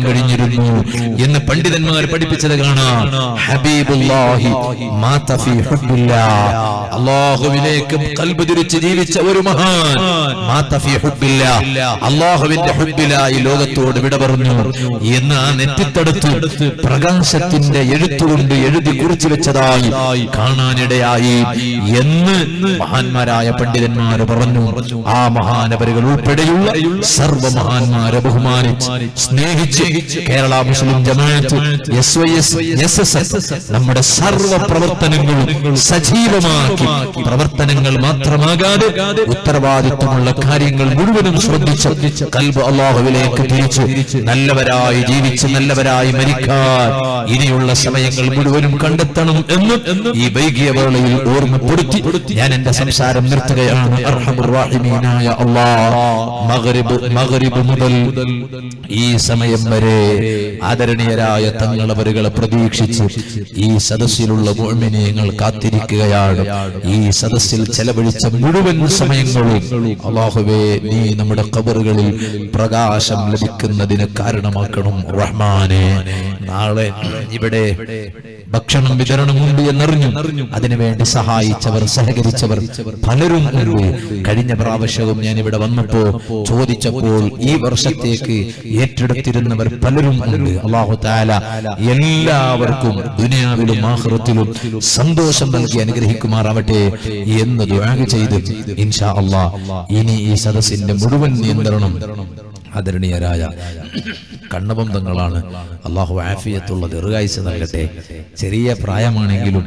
മരിച്ചിരുന്നു എന്ന് പണ്ഡിതന്മാർ പഠിപ്പിച്ചത് കാണാം ഹബീബുല്ലാഹി മാത ഫീ ഹുബ്ബില്ലാ അല്ലാഹുവിലേക്ക് കൽബ് തിരിച്ച് ജീവിച്ച ഒരു മഹാൻ മാത ഫീ ഹുബ്ബില്ലാ അല്ലാഹുവിന്റെ ഹുബ്ബിലായി ലോകത്തോട് വിട പറഞ്ഞു എന്ന് ആ നെറ്റിത്തടുത്ത് പ്രകാശത്തിന്റെ എഴുത്തുകൊണ്ട് എഴുതി കുറിച്ചു വെച്ചതായി കാണാനിടയായി എന്ന് മഹാന്മാരായ പണ്ഡിതന്മാർ പറഞ്ഞു ആ മഹാനവരുകൾ ഉൾപ്പെടെയുള്ള സർവ മഹാന്മാരെ ബഹുമാനിച്ച് സ്നേഹിച്ച് Kerala Muslim Jamaat S Y S S S S നമ്മുടെ സർവ പ്രവർത്തനങ്ങളും സജീവമാക്കി പ്രവർത്തനങ്ങൾ മാത്രമാകാതെ ഉത്തരവാദിത്വമുള്ള കാര്യങ്ങൾ മുഴുവനും ശ്രദ്ധിച്ച് കൽബ് അള്ളാഹുവിലേക്ക് തിരിച്ചു നല്ലവരായി ജീവിച്ച് നല്ലവരായി മരിക്കാൻ ഇനിയുള്ള സമയങ്ങൾ മുഴുവനും കണ്ടെത്തണം എന്ന് ഈ വൈകിയ വേളയിൽ ഓർമ്മപ്പെടുത്തി ഞാൻ എന്റെ സംസാരം നിർത്തുകയാണ് അർഹമുറാഹിമീനായ അള്ളാഹ് മഗ്രിബ് മഗ്രിബ് മുതൽ ഈ സമയം വരെ ആദരണീയരായ തങ്ങളവരുകളെ പ്രതീക്ഷിച്ച് ഈ സദസ്സിലുള്ള മുഅ്മിനീങ്ങൾ കാത്തിരിക്കുകയാണ് ഈ സദസ്സിൽ ചെലവഴിച്ച മുഴുവൻ സമയങ്ങളും അള്ളാഹുവേ നീ നമ്മുടെ കബറുകളിൽ പ്രകാശം ലഭിക്കുന്നതിന് കാരണമാക്കണം റഹ്മാനെ നാളെ ഇവിടെ ഭക്ഷണം വിതരണമുണ്ട് എന്നറിഞ്ഞു അതിനുവേണ്ടി സഹായിച്ചവർ സഹകരിച്ചവർ പലരും ഉണ്ട് കഴിഞ്ഞ പ്രാവശ്യവും ഞാൻ ഇവിടെ വന്നപ്പോ ചോദിച്ചപ്പോൾ ഈ വർഷത്തേക്ക് ഏറ്റെടുത്തിരുന്നവർ പലരും ഉണ്ട് അള്ളാഹു താല എല്ലാവർക്കും ദുനിയാവിലും ആഹ്റത്തിലും സന്തോഷം നൽകി അനുഗ്രഹിക്കുമാറാവട്ടെ എന്ന് ദുആ ചെയ്ത് ഇൻഷാ അള്ളാ ഇനി ഈ സദസ്സിന്റെ മുഴുവൻ നിയന്ത്രണം ആദരണീയരായ കണ്ണബന്ധങ്ങളാണ് അള്ളാഹു ആഫിയത്തുള്ള ദീർഘായുസ് നൽകട്ടെ ചെറിയ പ്രായമാണെങ്കിലും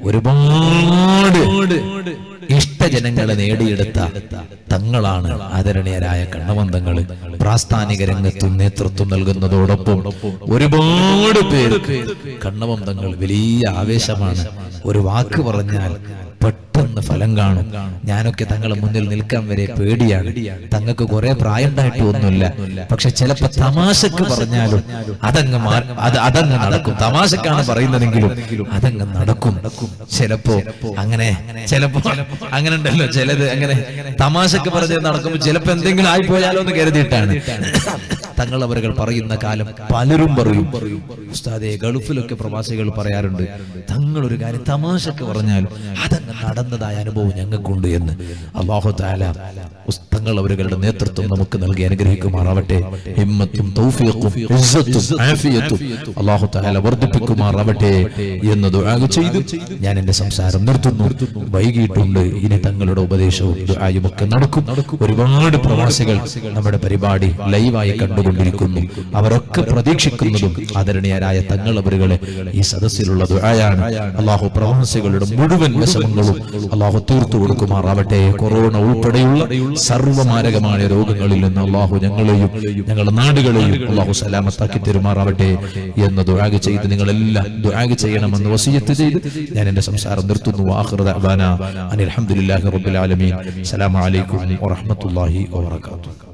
ഒരുപാട് ഇഷ്ടജനങ്ങളെ നേടിയെടുത്ത തങ്ങളാണ് ആദരണീയരായ കണ്ണബന്ധങ്ങൾ പ്രാസ്ഥാനിക രംഗത്തും നേതൃത്വം നൽകുന്നതോടൊപ്പം ഒരുപാട് പേർക്ക് കണ്ണബന്ധങ്ങൾ വലിയ ആവേശമാണ് ഒരു വാക്ക് പറഞ്ഞാൽ പെട്ടെന്ന് ഫലം കാണും ഞാനൊക്കെ തങ്ങളെ മുന്നിൽ നിൽക്കാൻ വരെ പേടിയാണ് തങ്ങൾക്ക് കുറെ പ്രായമുണ്ടായിട്ട് ഒന്നുമില്ല പക്ഷെ ചിലപ്പോ തമാശക്ക് പറഞ്ഞാലും അതങ്ങ് മാ- അത് അതങ്ങ് നടക്കും തമാശക്കാണ് പറയുന്നതെങ്കിലും അതങ്ങ് നടക്കും ചിലപ്പോ അങ്ങനെ ചിലപ്പോ അങ്ങനെ ഉണ്ടല്ലോ ചിലത് അങ്ങനെ തമാശക്ക് പറഞ്ഞത് നടക്കുമ്പോൾ ചിലപ്പോ എന്തെങ്കിലും ആയിപ്പോയാലോ എന്ന് കരുതിയിട്ടാണ് തങ്ങൾ അവരുകൾ പറയുന്ന കാലം പലരും പറയും ഉസ്താദെ ഗൾഫിലൊക്കെ പ്രവാസികൾ പറയാറുണ്ട് തങ്ങൾ ഒരു കാര്യം തമാശക്ക് പറഞ്ഞാലും അതങ്ങ് നടന്നതായ അനുഭവം ഞങ്ങൾക്കുണ്ട് എന്ന് അള്ളാഹു താല തങ്ങൾ അവരുകളുടെ നേതൃത്വം നമുക്ക് നൽകി അനുഗ്രഹിക്കുമാറാവട്ടെ ഹിമ്മത്തും തൗഫീഖും ഇസ്സത്തും ആഫിയത്തും അള്ളാഹു താല വർദ്ധിപ്പിക്കുമാറാവട്ടെ എന്ന് ദുആ ചെയ്ത് ഞാൻ എന്റെ സംസാരം നിർത്തുന്നു വൈകിട്ടുണ്ട് ഇനി തങ്ങളുടെ ഉപദേശവും ദുആയും ഒക്കെ നടക്കും ഒരുപാട് പ്രവാസികൾ നമ്മുടെ പരിപാടി ലൈവായി കണ്ടുകൊണ്ടിരിക്കുന്നു അവരൊക്കെ പ്രതീക്ഷിക്കുന്നതും ആദരണീയരായ തങ്ങളവരുകളെ ഈ സദസ്സിലുള്ള ദുആയാണ് അള്ളാഹു പ്രവാസികളുടെ മുഴുവൻ വിഷമങ്ങളും അള്ളാഹു തീർത്തു കൊടുക്കുമാറാവട്ടെ കൊറോണ ഉൾപ്പെടെയുള്ള സർവമാരകമായ രോഗങ്ങളിൽ നിന്ന് അള്ളാഹു ഞങ്ങളെയും ഞങ്ങളുടെ നാടുകളെയും അള്ളാഹു സലാമത്താക്കി തെരുമാറാവട്ടെ എന്ന് ദുആഗ് ചെയ്ത് നിങ്ങളെല്ലാം ദുആഗ് ചെയ്യണമെന്ന് വസിയത്ത് ചെയ്ത് ഞാൻ എന്റെ സംസാരം നിർത്തുന്നു ആഖിറ ദഅവാന അനിൽ ഹംദുലില്ലാഹി റബ്ബിൽ ആലമീൻ അസ്സലാമു അലൈക്കും വറഹ്മത്തുള്ളാഹി വബറകാതുഹു